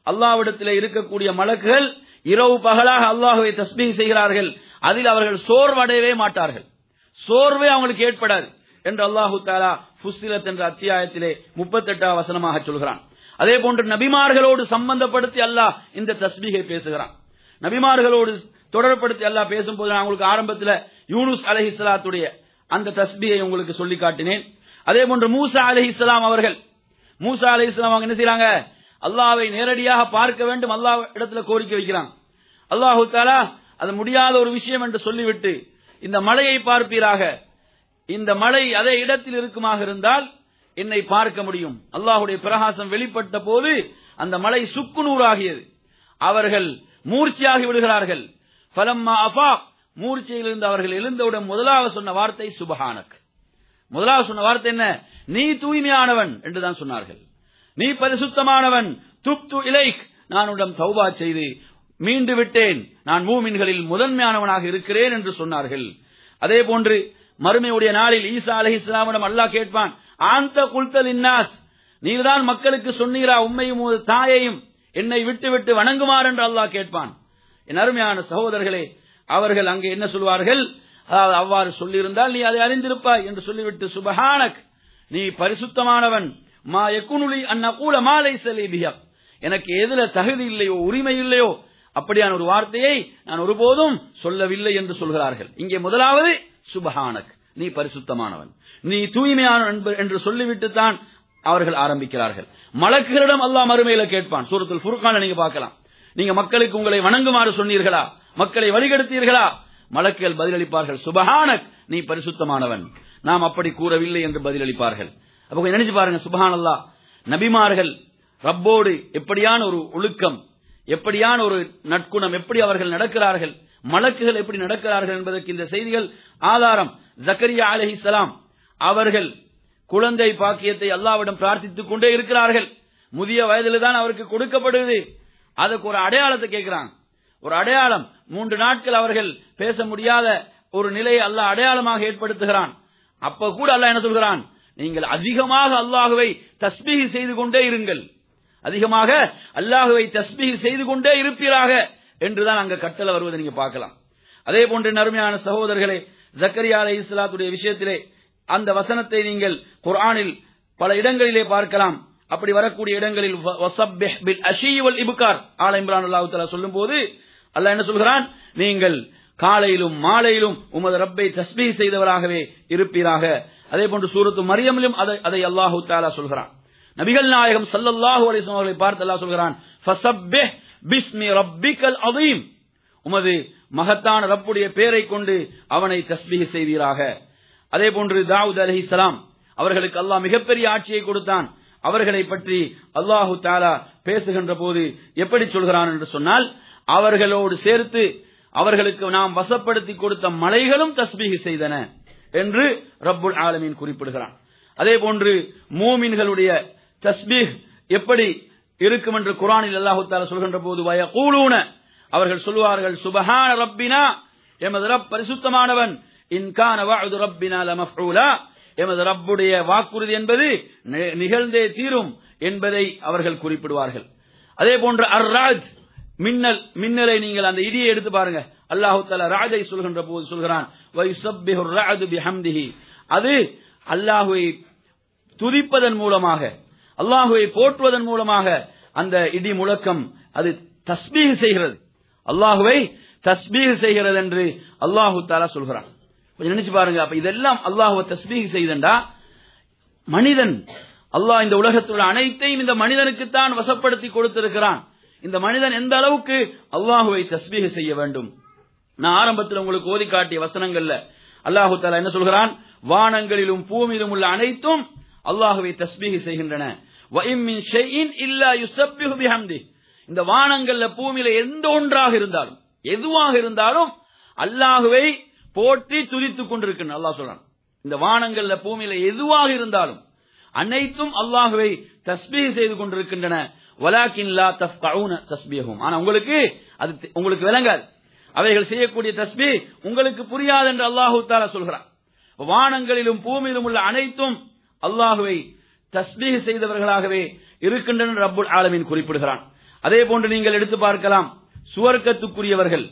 அல்லாவிடத்தில் இருக்கக்கூடிய மலக்குகள் இரவு பகலாக அல்லாஹுவை தஸ்பீஹ் செய்கிறார்கள் அதில் அவர்கள் சோர்வடையவே மாட்டார்கள் சோர்வே அவங்களுக்கு ஏற்படாது என்று அல்லாஹு தாலா ஃபுஸ்ஸிலத் என்ற அத்தியாயத்திலே முப்பத்தெட்டாம் வசனமாக சொல்கிறான் அதே போன்று நபிமார்களோடு சம்பந்தப்படுத்தி அல்லாஹ் இந்த தஸ்பீகை பேசுகிறான் நபிமார்களோடு தொடர்படுத்தி அல்லாஹ் பேசும்போது நான் உங்களுக்கு ஆரம்பத்தில் யூனுஸ் அலஹிஸ்லாத்துடைய அந்த தஸ்பீகை உங்களுக்கு சொல்லி காட்டினேன் அதே போன்று மூசா அலஹிஸ்லாம் அவர்கள் மூசா அலஹிஸ்லாம் அவங்க என்ன செய்யறாங்க அல்லாவை நேரடியாக பார்க்க வேண்டும் அல்லாஹ் இடத்துல கோரிக்கை வைக்கிறாங்க அல்லாஹு தாலா அது முடியாத ஒரு விஷயம் என்று சொல்லிவிட்டு இந்த மலையை பார்ப்பீராக இந்த மலை அதே இடத்தில் இருக்குமாக இருந்தால் என்னை பார்க்க முடியும் அல்லாஹுடைய பிரகாசம் வெளிப்பட்ட போது அந்த மலை சுக்குநூறாகியது அவர்கள் மூர்ச்சியாகி விடுகிறார்கள் ஃபலம்மா அஃபா மூர்ச்சையிலிருந்து அவர்கள் எழுந்தவுடன் முதலாவது சொன்ன வார்த்தை சுபஹானக் முதலாவது சொன்ன வார்த்தை என்ன நீ தூய்மையானவன் என்றுதான் சொன்னார்கள் நீ பரிசுத்தமானவன் துப்து இலைக் நான் உடன் தௌபா செய்து மீண்டு விட்டேன் நான் மூமின்களில் முதன்மையானவனாக இருக்கிறேன் என்று சொன்னார்கள் அதே போன்று மறுமையுடைய நாளில் ஈசா அலஹி இஸ்லாமிடம் அல்லாஹ் கேட்பான் ஆந்த குல்தல் இன்னாஸ் நீர்தான் மக்களுக்கு சொன்னீரா உண்மையும் உமது தாயையும் என்னை விட்டு விட்டு வணங்குமாறு என்று அல்லாஹ் கேட்பான் என் அருமையான சகோதரர்களே அவர்கள் அங்கே என்ன சொல்வார்கள் அதாவது அவ்வாறு சொல்லியிருந்தால் நீ அதை அறிந்திருப்பாய் என்று சொல்லிவிட்டு சுபஹானக் நீ பரிசுத்தமானவன் மா எக்குனுலி அந்நகூல மாலை செலிபியா எனக்கு எதுல தகுதி இல்லையோ உரிமை இல்லையோ அப்படியான ஒரு வார்த்தையை நான் ஒருபோதும் சொல்லவில்லை என்று சொல்கிறார்கள் இங்கே முதலாவது சுபஹானக் நீ பரிசுத்தமானவன் நீ தூய்மையானவன் என்ப- என்று சொல்லிவிட்டு தான் அவர்கள் ஆரம்பிக்கிறார்கள் மலக்குகளிடம் அல்லாஹ் மறுமையில கேட்பான் சூரத்துல் ஃபுர்கான நீங்க பார்க்கலாம் நீங்க மக்களுக்கு உங்களை வணங்குமாறு சொன்னீர்களா மக்களை வழிகெடுத்தீர்களா மலக்குகள் பதிலளிப்பார்கள் சுபஹானக் நீ பரிசுத்தமானவன் நாம் அப்படி கூறவில்லை என்று பதிலளிப்பார்கள் அப்ப கொஞ்சம் நினைச்சு பாருங்க சுபஹானல்லா நபிமார்கள் ரப்போடு எப்படியான ஒரு ஒழுக்கம் எப்படியான ஒரு நற்குணம் எப்படி அவர்கள் நடக்கிறார்கள் மலக்குகள் எப்படி நடக்கிறார்கள் என்பதற்கு இந்த செய்திகள் ஆதாரம் ஜக்கரியா அலைஹிஸ்ஸலாம் அவர்கள் குழந்தை பாக்கியத்தை அல்லாவிடம் பிரார்த்தித்துக் கொண்டே இருக்கிறார்கள் முதிய வயதில் தான் அவருக்கு கொடுக்கப்படுது அதுக்கு ஒரு அடையாளத்தை கேட்கிறாங்க ஒரு அடையாளம் மூன்று நாட்கள் அவர்கள் பேச முடியாத ஒரு நிலையை அல்லாஹ் அடையாளமாக ஏற்படுத்துகிறான் அப்ப கூட அல்லாஹ் என்ன சொல்கிறான் நீங்கள் அதிகமாக அல்லாஹுவை தஸ்பீஹ் செய்து கொண்டே இருங்கள் அதிகமாக அல்லாஹுவை தஸ்பீஹ் செய்து கொண்டே இருப்பீராக என்றுதான் அங்க கட்டளை வருவதை நீங்க பார்க்கலாம் அதே போன்று நறுமையான சகோதரர்களே ஜக்கரியா அலை இஸ்லாத்துடைய விஷயத்திலே அந்த வசனத்தை நீங்கள் குர்ஆனில் பல இடங்களிலே பார்க்கலாம் அப்படி வரக்கூடிய இடங்களில் வ- வஸப்பிஹ் பில் அஷீ வல் இப்கார் ஆல இம்ரான் அல்லாஹ் தஆலா சொல்லும்போது அல்லாஹ் என்ன சொல்கிறான் நீங்கள் காலையிலும் மாலையிலும் உமது ரப்பை தஸ்பீஹ் செய்தவராகவே இருப்பீராக அதே போன்று சூரத்து மரியமிலும் அதை அதை அல்லாஹு தஆலா சொல்கிறான் நபிகள் நாயகம் ஸல்லல்லாஹு அலைஹி வஸல்லம் அவர்களை பார்த்து அல்லாஹ் சொல்கிறான் ஃபஸப்பிஹ் பிஸ்மி ரப்பிக்கல் அதீம் உமது மகத்தான ரப்புடைய பெயரை கொண்டு அவனை தஸ்பீஹ் செய்வீராக அதே போன்று தாவூத் அலைஹிஸ்ஸலாம் அவர்களுக்கு அல்லாஹ் மிகப்பெரிய ஆட்சியை கொடுத்தான் அவர்களை பற்றி அல்லாஹு தாலா பேசுகின்ற போது எப்படி சொல்கிறான் என்று சொன்னால் அவர்களோடு சேர்த்து அவர்களுக்கு நாம் வசப்படுத்தி கொடுத்த மலைகளும் தஸ்பீஹ் செய்தன என்று ரப்புல் ஆலமீன் குறிப்பிடுகிறான் அதே போன்று மூமின்களுடைய தஸ்பீஹ் எப்படி இருக்கும் என்று குரானில் அல்லாஹு தாலா சொல்கின்ற போது வயகூலூன அவர்கள் சொல்வார்கள் சுபஹான ரப்பினா எமது ரப் பரிசுத்தமானவன் இன்கான வஅது ரப்பினா லமஃஊலா எமது ரப்புடைய வாக்குறுதி என்பது நி- நிகழ்ந்தே தீரும் என்பதை அவர்கள் குறிப்பிடுவார்கள் அதே போன்று அர்ராஜ் மின்னல் மின்னலை நீங்கள் அந்த இடியை எடுத்து பாருங்க அல்லாஹு தஆலா ராஜை சொல்கின்ற போது சொல்கிறான் வயுசப்பிஹு ரஅது பிஹம்திஹி அது அல்லாஹுவை துதிப்பதன் மூலமாக அல்லாஹுவை போற்றுவதன் மூலமாக அந்த இடி முழக்கம் அது தஸ்பீஹ் செய்கிறது அல்லாஹுவை தஸ்பீஹ் செய்கிறது என்று அல்லாஹு தாலா சொல்கிறான் கொஞ்சம் நினைச்சு பாருங்க அப்ப இதெல்லாம் அல்லாஹுவை தஸ்பீஹ் செய்தண்டா மனிதன் அல்லாஹ் இந்த உலகத்தில் உள்ள அனைத்தையும் இந்த மனிதனுக்குத்தான் வசப்படுத்தி கொடுத்திருக்கிறான் இந்த மனிதன் எந்த அளவுக்கு அல்லாஹுவை தஸ்பீஹ் செய்ய வேண்டும் நான் ஆரம்பத்தில் உங்களுக்கு ஓதி காட்டிய வசனங்கள்ல அல்லாஹு தாலா என்ன சொல்கிறான் வானங்களிலும் பூமியிலும் உள்ள அனைத்தும் அல்லாஹுவை தஸ்பீஹ் செய்கின்றன وَإِن مِّن شَيْءٍ إِلَّا يُسَبِّحُ بِحَمْدِهِ இந்த வானங்கள்ல பூமியில எந்த ஒன்றாக இருந்தாலும் எதுவாக இருந்தாலும் அல்லாஹுவை போற்றி துதித்துக் கொண்டிருக்கின்றன அல்லாஹ் சொல்றான் இந்த வானங்கள்ல பூமியில எதுவாக இருந்தாலும் அனைத்தும் அல்லாஹுவை தஸ்பீஹ் செய்து கொண்டிருக்கின்றன வலாக்கின் லா தஃப்கவுன தஸ்பீஹும் ஆனா உங்களுக்கு அது தெ- உங்களுக்கு விளங்காது அவைகள் செய்யக்கூடிய தஸ்பீ உங்களுக்கு புரியாது என்று அல்லாஹு தாலா சொல்கிறான் வானங்களிலும் பூமியிலும் உள்ள அனைத்தும் அல்லாஹுவை தஸ்பீஹ் செய்தவர்களாகவே இருக்கின்றன ரப்புல் ஆலமீன் குறிப்பிடுகிறான் அதே போன்று நீங்கள் எடுத்து பார்க்கலாம் சுவர்க்கத்துக்குரியவர்கள்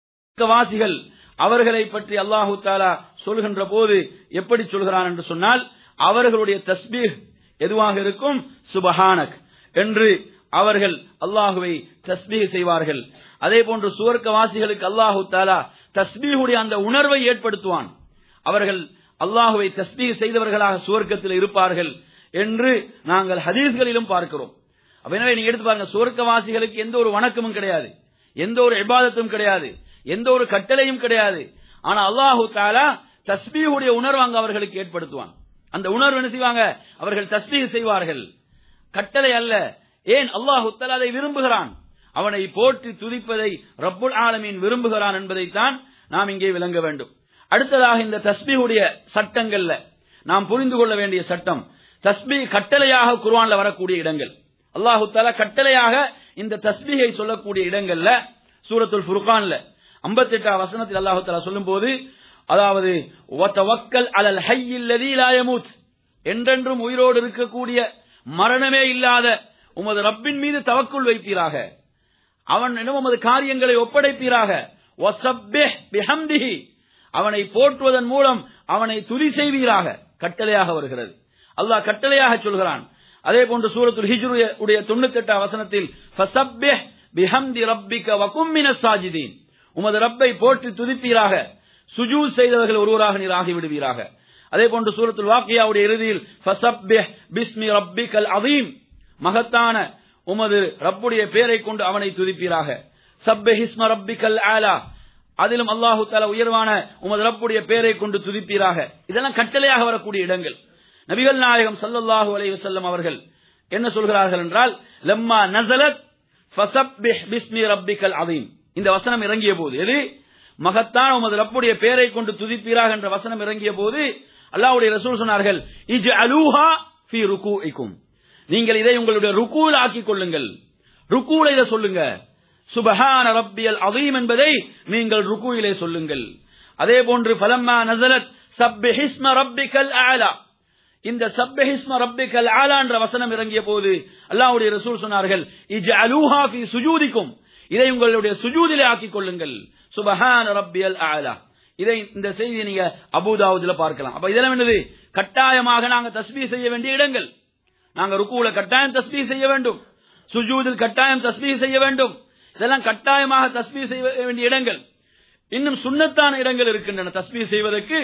வாசிகள் அவர்களை பற்றி அல்லாஹு தாலா சொல்கின்ற போது எப்படி சொல்கிறான் என்று சொன்னால் அவர்களுடைய தஸ்பீஹ் எதுவாக இருக்கும் சுபஹானக் என்று அவர்கள் அல்லாஹுவை தஸ்பீஹ் செய்வார்கள் அதே போன்று சுவர்க்கவாசிகளுக்கு அல்லாஹு தாலா தஸ்பீஹுடைய அந்த உணர்வை ஏற்படுத்துவான் அவர்கள் அல்லாஹுவை தஸ்பீஹ் செய்தவர்களாக சுவர்க்கத்தில் இருப்பார்கள் என்று நாங்கள் ஹதீஸ்களிலும் பார்க்கிறோம் அப்ப எனவே நீங்க எடுத்து பாருங்க சுவர்க்கவாசிகளுக்கு எந்த ஒரு வணக்கமும் கிடையாது எந்த ஒரு இபாதத்தும் கிடையாது எந்த ஒரு கட்டளையும் கிடையாது ஆனா அல்லாஹு தாலா தஸ்பீஹுடைய உணர்வு அங்கு அவர்களுக்கு ஏற்படுத்துவான் அந்த உணர்வு என்ன செய்வாங்க அவர்கள் தஸ்பீஹ் செய்வார்கள் கட்டளை அல்ல ஏன் அல்லாஹு தாலா அதை விரும்புகிறான் அவனை போற்றி துதிப்பதை ரப்புல் ஆலமீன் விரும்புகிறான் என்பதைத்தான் நாம் இங்கே விளங்க வேண்டும் அடுத்ததாக இந்த தஸ்பீஹுடைய சட்டங்கள்ல நாம் புரிந்து கொள்ள வேண்டிய சட்டம் தஸ்பீ கட்டளையாக குர்ஆன்ல வரக்கூடிய இடங்கள் அல்லாஹு தாலா கட்டளையாக இந்த தஸ்பீகை சொல்லக்கூடிய இடங்கள்ல சூரத்துல் ஃபுர்கான்ல 58 வசனத்தில் அல்லாஹு தாலா சொல்லும் போது அதாவது வத்தவக்கல் அலல் ஹய்யில் லதீ லா யமூத் என்றென்றும் உயிரோடு இருக்கக்கூடிய மரணமே இல்லாத உமது ரப்பின் மீது தவக்குள் வைப்பீராக அவன் என்னும் உமது காரியங்களை ஒப்படைப்பீராக வசப்பிஹ் பிஹம்திஹி அவனை போற்றுவதன் மூலம் அவனை துதி செய்வீராக கட்டளையாக வருகிறது அல்லாஹ் கட்டளையாக சொல்கிறான் அதே போன்று சூரத்துல் ஹிஜ்ரு உடைய 98 வசனத்தில் ஃபசப்பிஹ் பிஹம்தி ரப்பிக வகும் மினஸ் சாஜிதீன் உமது ரப்பை போற்றி துதிப்பீராக சுஜூத் செய்தவர்கள் ஒருவராக நீர் ஆகிவிடுவீராக அதே போன்று சூரத்துல் வாக்கியாவுடைய இறுதியில் ஃபசப்பிஹ் பிஸ்மி ரப்பிகல் அதீம் மகத்தான உமது ரப்புடைய பெயரை கொண்டு அவனை துதிப்பீராக சப்பிஹிஸ்ம ரப்பிகல் ஆலா அதிலும் அல்லாஹு தாலா உயர்வான உமது ரப்புடைய பெயரை கொண்டு துதிப்பீராக இதெல்லாம் கட்டளையாக வரக்கூடிய இடங்கள் நபிகள் நாயகம் சல்லல்லாஹு அலைஹி வஸல்லம் அவர்கள் என்ன சொல்கிறார்கள் என்றால் லம்மா நஸலத் ஃபசப்பிஹ் பிஸ்மி ரப்பிகல் அதீம் இந்த வசனம் இறங்கிய போது எது மகத்தான உமது ரப்புடைய பெயரை கொண்டு துதிப்பீராக என்ற வசனம் இறங்கிய போது அல்லாஹ்வுடைய ரசூல் சொன்னார்கள் இஜ் அலூஹா ஃபி ருகூஇக்கும் நீங்கள் இதை உங்களுடைய ருக்கூல் ஆக்கிக் கொள்ளுங்கள் ருக்கூல இதை சொல்லுங்க சுபஹான ரப்பியல் அதீம் என்பதை நீங்கள் ருக்கூயிலே சொல்லுங்கள் அதே போன்று ஃபலம்மா நஸலத் சப்பிஹிஸ்ம ரப்பிகல் ஆலா இந்த சப்பிஹிஸ்ம ரப்பிகல் ஆலா என்ற வசனம் இறங்கிய போது அல்லாஹ்வுடைய ரசூல் சொன்னார்கள் இஜ் அலூஹா ஃபி சுஜூதிக்கும் இதை உங்களுடைய சுஜூதிலே ஆக்கிக் கொள்ளுங்கள் சுபஹான ரப்பியல் ஆலா இதை இந்த செய்தியை நீங்க அபூதாவுதுல பார்க்கலாம் அப்ப இதெல்லாம் என்னது கட்டாயமாக நாங்க தஸ்பீ செய்ய வேண்டிய இடங்கள் நாங்க ருக்குல கட்டாயம் தஸ்பீ செய்ய வேண்டும் சுஜூதில் கட்டாயம் தஸ்பீ செய்ய வேண்டும் இதெல்லாம் கட்டாயமாக தஸ்பீ செய்ய வேண்டிய இடங்கள் இன்னும் சுண்ணத்தான இடங்கள் இருக்கின்றன தஸ்பீ செய்வதற்கு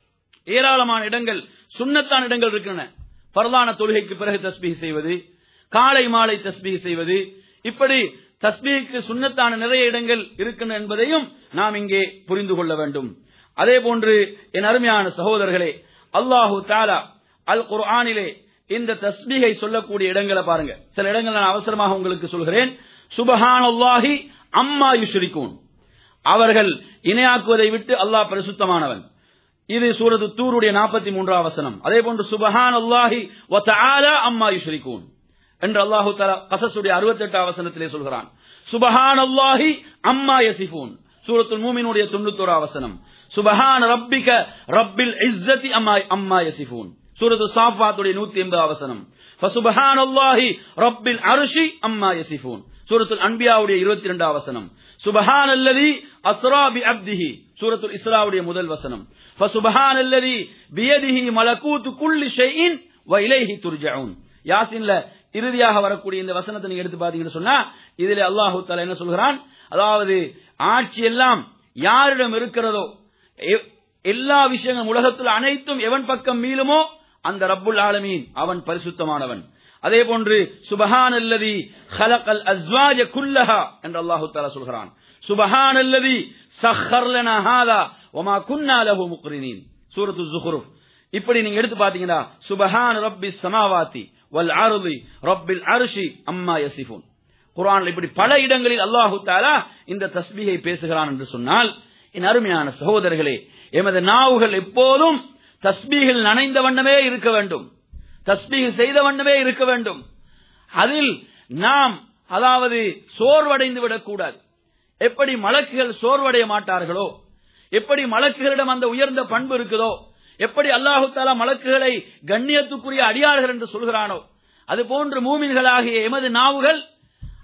ஏராளமான இடங்கள் சுண்ணத்தான இடங்கள் இருக்கின்றன பரலான தொழுகைக்கு பிறகு தஸ்பீ செய்வது காலை மாலை தஸ்பீ செய்வது இப்படி தஸ்பீக்கு சுண்ணத்தான நிறைய இடங்கள் இருக்கின்றன என்பதையும் நாம் இங்கே புரிந்து கொள்ள வேண்டும் அதே போன்று என் அருமையான சகோதரர்களே அல்லாஹு தாலா அல் குர்ஆனிலே இந்த தஸ்பீகை சொல்லக்கூடிய இடங்களை பாருங்க சில இடங்கள் நான் அவசரமாக உங்களுக்கு சொல்கிறேன் சுபஹான் அல்லாஹி அம்மா யுஷ்ரிகூன் அவர்கள் இணையாக்குவதை விட்டு அல்லாஹ் பரிசுத்தமானவன் இது சூரது தூருடைய நாற்பத்தி மூன்றாம் வசனம் அதே போன்று சுபஹான் அல்லாஹி அம்மா யுஷ்ரிகூன் என்று அல்லாஹு தாலா கசசுடைய அறுபத்தி எட்டாம் வசனத்திலே சொல்கிறான் சுபஹான் அல்லாஹி அம்மா யசிஃபூன் சூரத்துல் மூமினுடைய தொண்ணூத்தோரா வசனம் சுபஹான் ரப்பிக ரப்பில் இஸ்ஸதி அம்மா அம்மா யசிஃபூன் சூரத்து சாஃபாத்துடைய நூத்தி எண்பது வசனம் ஃபசுபஹான் அல்லாஹி ரப்பில் அருஷி அம்மா யசிஃபூன் சூரத்துல் அன்பியாவுடைய இருபத்தி இரண்டாம் வசனம் சுபஹான் அல்லதி அஸ்ரா பி அப்திஹி சூரத்துல் இஸ்ராவுடைய முதல் வசனம் ஃபசுபஹான் அல்லதி பியதிஹி மலகூத்து குல்லி ஷைஇன் வ இலைஹி துர்ஜஊன் யாசின்ல இறுதியாக வரக்கூடிய இந்த வசனத்தை நீங்க எடுத்து பாத்தீங்கன்னு சொன்னா இதுல அல்லாஹு தாலா என்ன சொல்கிறான் அதாவது ஆட்சி எல்லாம் யாரிடம் இருக்கிறதோ எ- எல்லா விஷயங்களும் உலகத்தில் அனைத்தும் எவன் பக்கம் மீளுமோ அந்த ரப்புல் ஆலமீன் அவன் பரிசுத்தமானவன் அதே போன்று சுபஹான் அல்லதி ஹலகல் அஸ்வாஜ குல்லஹா என்று அல்லாஹு தாலா சொல்கிறான் சுபஹான் அல்லதி சஹர் லனா ஹாதா வமா குன்னா லஹு முக்ரினீன் சூரத்து ஜுஹ்ருஃப் இப்படி நீங்க எடுத்து பாத்தீங்கன்னா சுபஹான் ரப்பி சமாவாத்தி வல் அருளி ரப்பில் அரிசி அம்மா யசிஃபூன் குர்ஆன்ல இப்படி பல இடங்களில் அல்லாஹு தாலா இந்த தஸ்பீகை பேசுகிறான் என்று சொன்னால் என் அருமையான சகோதரர்களே எமது நாவுகள் எப்போதும் தஸ்பீகில் நனைந்த வண்ணமே இருக்க வேண்டும் தஸ்பீக் செய்த வண்ணமே இருக்க வேண்டும் அதில் நாம் அதாவது சோர்வடைந்து விடக்கூடாது எப்படி மலக்குகள் சோர்வடைய மாட்டார்களோ எப்படி மலக்குகளிடம் அந்த உயர்ந்த பண்பு இருக்குதோ எப்படி அல்லாஹு தாலா மலக்குகளை கண்ணியத்துக்குரிய அடியார்கள் என்று சொல்கிறானோ அது போன்று மூமின்களாகிய எமது நாவுகள்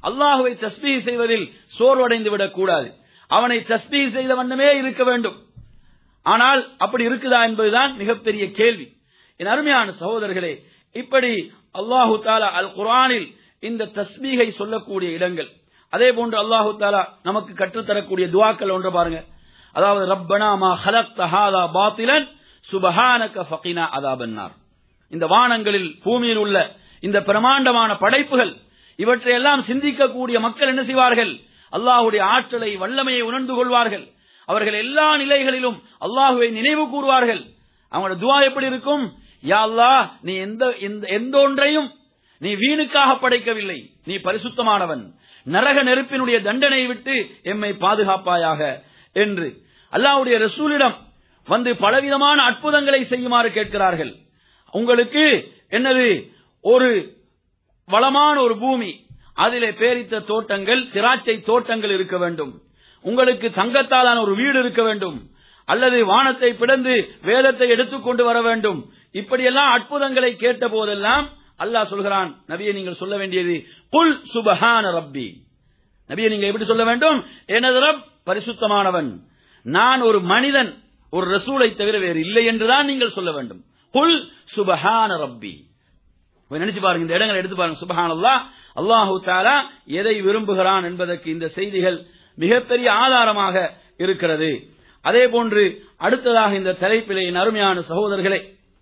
அல்லாஹுவை தஸ்பீஹ் செய்வதில் சோர்வடைந்து விடக்கூடாது அவனை தஸ்பீஹ் செய்த வண்ணமே இருக்க வேண்டும் ஆனால் அப்படி இருக்குதா என்பதுதான் மிகப்பெரிய கேள்வி என் அருமையான சகோதரர்களே இப்படி அல்லாஹு தாலா அல் குர்ஆனில் இந்த தஸ்பீகை சொல்லக்கூடிய இடங்கள் அதே போன்று அல்லாஹு தாலா நமக்கு கற்றுத்தரக்கூடிய துவாக்கள் ஒன்று பாருங்க அதாவது ரப்பனா மா ஹலக்த ஹாதா பாத்திலன் சுபஹானக ஃபகினா அதாபன்னார் இந்த வானங்களில் பூமியில் உள்ள இந்த பிரமாண்டமான படைப்புகள் இவற்றையெல்லாம் சிந்திக்கக்கூடிய மக்கள் என்ன செய்வார்கள் அல்லாஹுடைய ஆற்றலை வல்லமையை உணர்ந்து கொள்வார்கள் அவர்கள் எல்லா நிலைகளிலும் அல்லாஹுவை நினைவு கூறுவார்கள் அவங்களோட துவா எப்படி இருக்கும் யா அல்லாஹ் நீ எந்த எந்த- எந்த ஒன்றையும் நீ வீணுக்காக படைக்கவில்லை நீ பரிசுத்தமானவன் நரக நெருப்பினுடைய தண்டனையை விட்டு எம்மை பாதுகாப்பாயாக என்று அல்லாஹ்வுடைய ரசூலிடம் வந்து பலவிதமான அற்புதங்களை செய்யுமாறு கேட்கிறார்கள் உங்களுக்கு என்னது ஒரு வளமான ஒரு பூமி அதிலே பேரித்த தோட்டங்கள் திராட்சை தோட்டங்கள் இருக்க வேண்டும் உங்களுக்கு தங்கத்தாலான ஒரு வீடு இருக்க வேண்டும் அல்லது வானத்தை பிளந்து வேதத்தை எடுத்துக்கொண்டு வர வேண்டும் இப்படியெல்லாம் அற்புதங்களை கேட்ட போதெல்லாம் அல்லாஹ் சொல்கிறான் நபியை நீங்கள் சொல்ல வேண்டியது குல் சுபஹான ரப்பி நபியை நீங்க எப்படி சொல்ல வேண்டும் எனது ரப் பரிசுத்தமானவன் நான் ஒரு மனிதன் ஒரு ரசூலை தவிர வேறு இல்லை என்றுதான் நீங்கள் சொல்ல வேண்டும் குல் சுபஹான ரப்பி இப்ப நினைச்சு பாருங்க இந்த இடங்களை எடுத்து பாருங்க சுபஹானல்லாஹ் அல்லாஹு தாலா எதை விரும்புகிறான் என்பதற்கு இந்த செய்திகள் மிகப்பெரிய ஆதாரமாக இருக்கிறது அதே போன்று அடுத்ததாக இந்த தலைப்பிலே என் அருமையான சகோதரர்களே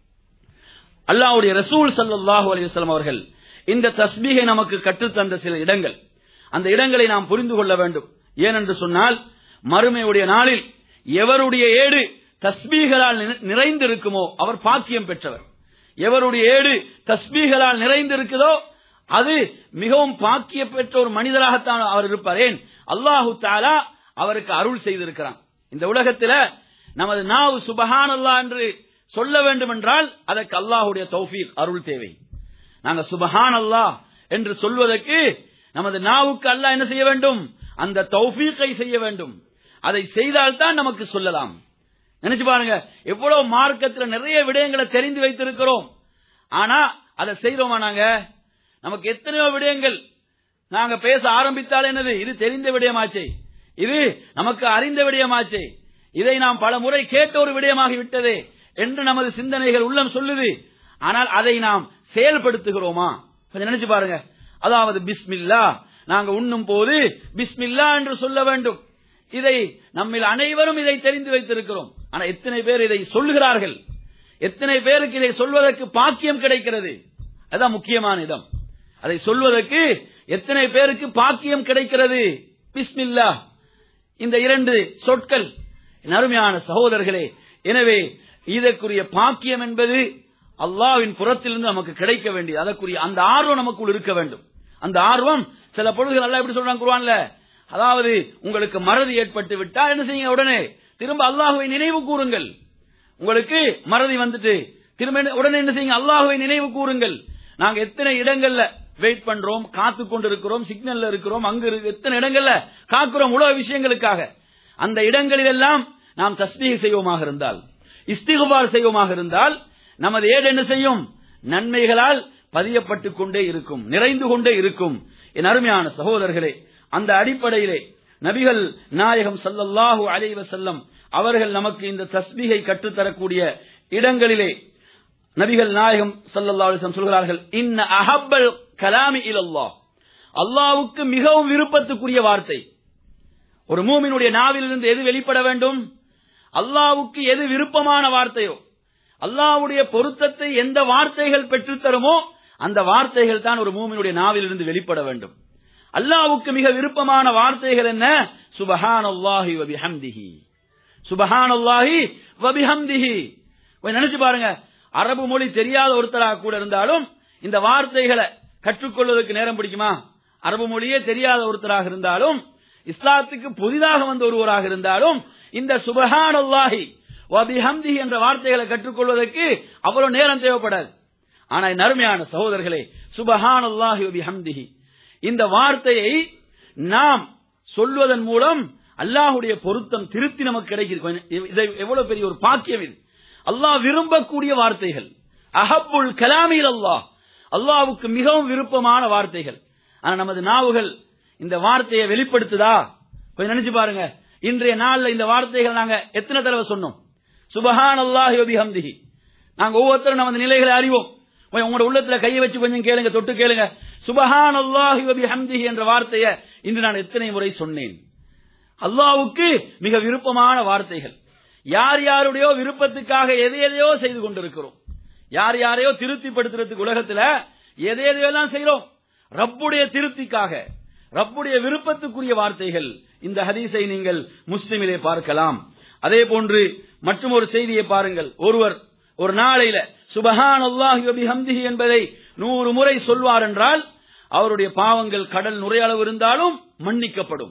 அல்லாஹ்வுடைய ரசூல் ஸல்லல்லாஹு அலைஹி வஸல்லம் அவர்கள் இந்த தஸ்பீகை நமக்கு கற்றுத்தந்த சில இடங்கள் அந்த இடங்களை நாம் புரிந்து கொள்ள வேண்டும் ஏனென்று சொன்னால் மறுமையுடைய நாளில் எவருடைய ஏடு தஸ்பீகளால் நிறை- நிறைந்திருக்குமோ அவர் பாக்கியம் பெற்றவர் எவருடைய ஏடு தஸ்பீகளால் நிறைந்திருக்குதோ அது மிகவும் பாக்கிய பெற்ற ஒரு மனிதராகத்தான் அவர் இருப்பார் ஏன் அல்லாஹு தாலா அவருக்கு அருள் செய்திருக்கிறான் இந்த உலகத்தில நமது நாவு சுபஹான் என்று சொல்ல வேண்டும் என்றால் அதற்கு அல்லாஹுடைய தௌஃபீக் அருள் தேவை நாங்க சுபஹான் அல்லாஹ் என்று சொல்வதற்கு நமது நாவுக்கு அல்லாஹ் என்ன செய்ய வேண்டும் அந்த தௌஃபீக்கை செய்ய வேண்டும் அதை செய்தால்தான் நமக்கு சொல்லலாம் நினைச்சு பாருங்க எவ்வளவு மார்க்கத்துல நிறைய விடயங்களை தெரிந்து வைத்திருக்கிறோம் ஆனா அதை செய்றோமா நாங்க நமக்கு எத்தனையோ விடயங்கள் நாங்க பேச ஆரம்பித்தால் என்னது இது தெரிந்த விடயமாச்சே இது நமக்கு அறிந்த விடயமாச்சே இதை நாம் பல முறை கேட்ட ஒரு விடயமாகி விட்டதே என்று நமது சிந்தனைகள் உள்ளம் சொல்லுது ஆனால் அதை நாம் செயல்படுத்துகிறோமா கொஞ்சம் நினைச்சு பாருங்க அதாவது பிஸ்மில்லா நாங்க உண்ணும் போது பிஸ்மில்லா என்று சொல்ல வேண்டும் இதை நம்மில் அனைவரும் இதை தெரிந்து வைத்திருக்கிறோம் ஆனா எத்தனை பேர் இதை சொல்லுகிறார்கள் எத்தனை பேருக்கு இதை சொல்வதற்கு பாக்கியம் கிடைக்கிறது அதான் முக்கியமான இடம் அதை சொல்வதற்கு எத்தனை பேருக்கு பாக்கியம் கிடைக்கிறது பிஸ்மில்லா இந்த இரண்டு சொற்கள் என் அருமையான சகோதரர்களே எனவே இதற்குரிய பாக்கியம் என்பது அல்லாவின் புறத்திலிருந்து நமக்கு கிடைக்க வேண்டியது அதற்குரிய அந்த ஆர்வம் நமக்குள் இருக்க வேண்டும் அந்த ஆர்வம் சில பொழுதுகள் அல்லாஹ் எப்படி சொல்றாங்க குர்ஆன்ல அதாவது உங்களுக்கு மறதி ஏற்பட்டு விட்டால் என்ன செய்யுங்க உடனே திரும்ப அல்லாஹுவை நினைவு கூறுங்கள் உங்களுக்கு மறதி வந்துட்டு திரும்ப என்ன- உடனே என்ன செய்யுங்க அல்லாஹுவை நினைவு கூறுங்கள் நாங்க எத்தனை இடங்கள்ல வெயிட் பண்றோம் காத்து கொண்டிருக்கிறோம் சிக்னல்ல இருக்கிறோம் அங்க இருக்கு எத்தனை இடங்கள்ல காக்குறோம் உலக விஷயங்களுக்காக அந்த இடங்களில் எல்லாம் நாம் தஸ்மீக செய்வோமாக இருந்தால் இஸ்திகுபார் செய்வோமாக இருந்தால் நமது ஏடு என்ன செய்யும் நன்மைகளால் பதியப்பட்டுக் கொண்டே இருக்கும் நிறைந்து கொண்டே இருக்கும் என் அருமையான சகோதரர்களே அந்த அடிப்படையிலே நபிகள் நாயகம் ஸல்லல்லாஹு அலைஹி வஸல்லம் அவர்கள் நமக்கு இந்த தஸ்பீகை கற்றுத்தரக்கூடிய இடங்களிலே நபிகள் நாயகம் ஸல்லல்லாஹு அலைஹி வஸல்லம் சொல்கிறார்கள் இன்ன அஹப்பல் கலாமி இலல்லாஹ் அல்லாஹ்வுக்கு மிகவும் விருப்பத்துக்குரிய வார்த்தை ஒரு மூமினுடைய நாவிலிருந்து எது வெளிப்பட வேண்டும் அல்லாஹ்வுக்கு எது விருப்பமான வார்த்தையோ அல்லாஹ்வுடைய பொருத்தத்தை எந்த வார்த்தைகள் பெற்றுத்தருமோ அந்த வார்த்தைகள் தான் ஒரு மூமினுடைய நாவிலிருந்து வெளிப்பட வேண்டும் அல்லாஹ்வுக்கு மிக விருப்பமான வார்த்தைகள் என்ன சுபஹானல்லாஹி வ பிஹம்திஹி சுபஹானல்லாஹி வ பிஹம்திஹி கொஞ்சம் நினைச்சு பாருங்க அரபு மொழி தெரியாத ஒருத்தராக கூட இருந்தாலும் இந்த வார்த்தைகளை கற்றுக்கொள்வதற்கு நேரம் பிடிக்குமா அரபு மொழியே தெரியாத ஒருத்தராக இருந்தாலும் இஸ்லாத்துக்கு புதிதாக வந்த ஒருவராக இருந்தாலும் இந்த சுபஹானல்லாஹி வ பிஹம்திஹி என்ற வார்த்தைகளை கற்றுக்கொள்வதற்கு அவ்வளவு நேரம் தேவைப்படாது ஆனா என் அருமையான சகோதரர்களே சுபஹானல்லாஹி வ பிஹம்திஹி இந்த வார்த்தையை நாம் சொல்வதன் மூலம் அல்லாஹுடைய பொருத்தம் திருத்தி நமக்கு கிடைக்குது கொஞ்சம் இது- இது எவ்வளவு பெரிய ஒரு பாக்கியம் இது அல்லாஹ் விரும்பக்கூடிய வார்த்தைகள் அஹப்புல் கலாமில் அல்லாஹ் அல்லாஹ்வுக்கு மிகவும் விருப்பமான வார்த்தைகள் ஆனா நமது நாவுகள் இந்த வார்த்தையை வெளிப்படுத்துதா கொஞ்சம் நினைச்சு பாருங்க இன்றைய நாள்ல இந்த வார்த்தைகள் நாங்க எத்தனை தடவை சொன்னோம் சுபஹான் அல்லாஹி வபிஹம்திஹி நாங்க ஒவ்வொருத்தரும் நம்ம நிலைகளை அறிவோம் கொஞ்சம் உங்களோட உள்ளத்துல கையை வச்சு கொஞ்சம் கேளுங்க தொட்டு கேளுங்க சுபஹான் அல்லாஹி வபிஹம்திஹி என்ற வார்த்தையை இன்று நான் எத்தனை முறை சொன்னேன் அல்லாவுக்கு மிக விருப்பமான வார்த்தைகள் யார் யாருடையோ விருப்பத்துக்காக எதை எதையோ செய்து கொண்டிருக்கிறோம் யார் யாரையோ திருப்திப்படுத்துறதுக்கு உலகத்துல எதை எதையெல்லாம் செய்யறோம் ரப்புடைய திருப்திக்காக ரப்புடைய விருப்பத்துக்குரிய வார்த்தைகள் இந்த ஹதீஸை நீங்கள் முஸ்லிமிலே பார்க்கலாம் அதே போன்று மற்றும் ஒரு செய்தியை பாருங்கள் ஒருவர் ஒரு நாளையில சுபஹான் அல்லாஹி ஹம்திஹி என்பதை நூறு முறை சொல்வார் என்றால் அவருடைய பாவங்கள் கடல் நுரையளவு இருந்தாலும் மன்னிக்கப்படும்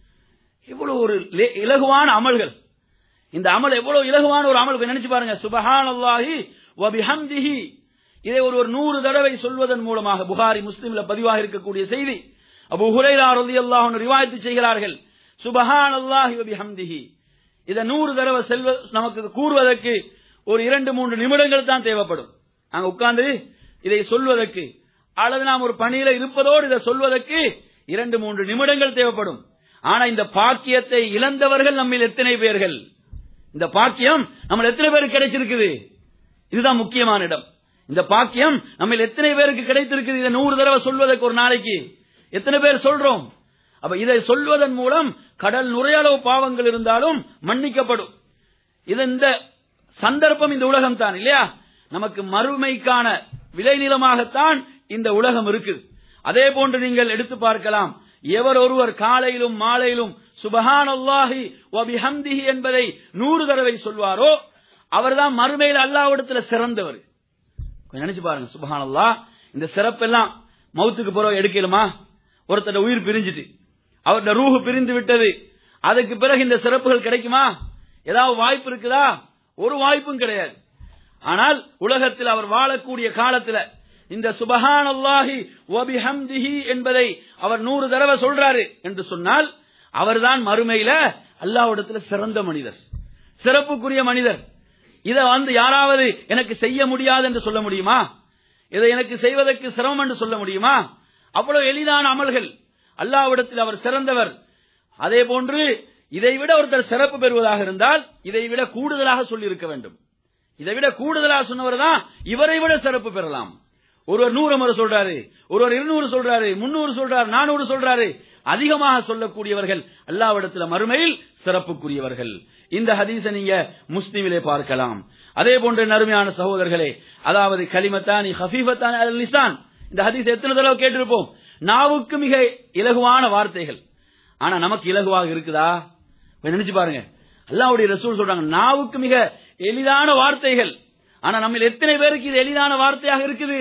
இவ்வளவு ஒரு லே- இலகுவான அமல்கள் இந்த அமல் எவ்வளவு இலகுவான ஒரு அமல் நினைச்சு பாருங்க சுபஹான் அல்லாஹி வபிஹம்திஹி இதை ஒரு ஒரு நூறு தடவை சொல்வதன் மூலமாக புகாரி முஸ்லிம்ல பதிவாக இருக்கக்கூடிய செய்தி அபு ஹுரைரா ரலியல்லாஹு அன்ஹு ரிவாயத்து செய்கிறார்கள் சுபஹான் அல்லாஹி வபிஹம்திஹி இதை நூறு தடவை செல்வ நமக்கு கூறுவதற்கு ஒரு இரண்டு மூன்று நிமிடங்கள் தான் தேவைப்படும் நாங்க உட்கார்ந்து இதை சொல்வதற்கு அல்லது நாம் ஒரு பணியில இருப்பதோடு இதை சொல்வதற்கு இரண்டு மூன்று நிமிடங்கள் தேவைப்படும் ஆனா இந்த பாக்கியத்தை இழந்தவர்கள் நம்மில் எத்தனை பேர்கள் இந்த பாக்கியம் நம்ம எத்தனை பேருக்கு கிடைச்சிருக்குது இதுதான் முக்கியமான இடம் இந்த பாக்கியம் நம்ம எத்தனை பேருக்கு கிடைத்திருக்குது இதை நூறு தடவை சொல்வதற்கு ஒரு நாளைக்கு எத்தனை பேர் சொல்றோம் அப்ப இதை சொல்வதன் மூலம் கடல் நுரையளவு பாவங்கள் இருந்தாலும் மன்னிக்கப்படும் இது இந்த சந்தர்ப்பம் இந்த உலகம் தான் இல்லையா நமக்கு மறுமைக்கான விளைநிலமாகத்தான் இந்த உலகம் இருக்குது அதே போன்று நீங்கள் எடுத்து பார்க்கலாம் எவர் ஒருவர் காலையிலும் மாலையிலும் சுபஹான் அல்லாஹி வபிஹம்திஹி என்பதை நூறு தடவை சொல்வாரோ அவர்தான் மறுமையில் அல்லாவிடத்துல சிறந்தவர் கொஞ்சம் நினைச்சு பாருங்க சுபஹான் அல்லாஹ் இந்த சிறப்பெல்லாம் மௌத்துக்கு பிறகு எடுக்கலுமா ஒருத்தட உயிர் பிரிஞ்சுட்டு அவருடைய ரூஹு பிரிந்து விட்டது அதுக்கு பிறகு இந்த சிறப்புகள் கிடைக்குமா ஏதாவது வாய்ப்பு இருக்குதா ஒரு வாய்ப்பும் கிடையாது ஆனால் உலகத்தில் அவர் வாழக்கூடிய காலத்துல இந்த சுபஹான் அல்லாஹி வபிஹம்திஹி என்பதை அவர் நூறு தடவை சொல்றாரு என்று சொன்னால் அவர்தான் மறுமையில அல்லாஹ்விடத்துல சிறந்த மனிதர் சிறப்புக்குரிய மனிதர் இதை வந்து யாராவது எனக்கு செய்ய முடியாது என்று சொல்ல முடியுமா இதை எனக்கு செய்வதற்கு சிரமம் என்று சொல்ல முடியுமா அவ்வளவு எளிதான அமல்கள் அல்லாவிடத்தில் அவர் சிறந்தவர் அதே போன்று இதை விட ஒருத்தர் சிறப்பு பெறுவதாக இருந்தால் இதை விட கூடுதலாக சொல்லி இருக்க வேண்டும் இதை விட கூடுதலாக சொன்னவர் தான் இவரை விட சிறப்பு பெறலாம் ஒருவர் நூறு முறை சொல்றாரு ஒருவர் இருநூறு சொல்றாரு முன்னூறு சொல்றாரு நானூறு சொல்றாரு அதிகமாக சொல்லக்கூடியவர்கள் அல்லாவிடத்தில் மறுமையில் சிறப்புக்குரியவர்கள் இந்த ஹதீஸை நீங்க முஸ்லிமிலே பார்க்கலாம் அதே போன்ற நறுமையான சகோதரர்களே அதாவது கலிமத்தானி ஹஃபீஃபத்தானி அல் லிசான் இந்த ஹதீஸ் எத்தனை தடவை கேட்டிருப்போம் நாவுக்கு மிக இலகுவான வார்த்தைகள் ஆனா நமக்கு இலகுவாக இருக்குதா கொஞ்சம் நினைச்சு பாருங்க அல்லாவுடைய ரசூல் சொல்றாங்க நாவுக்கு மிக எளிதான வார்த்தைகள் ஆனா நம்ம எத்தனை பேருக்கு இது எளிதான வார்த்தையாக இருக்குது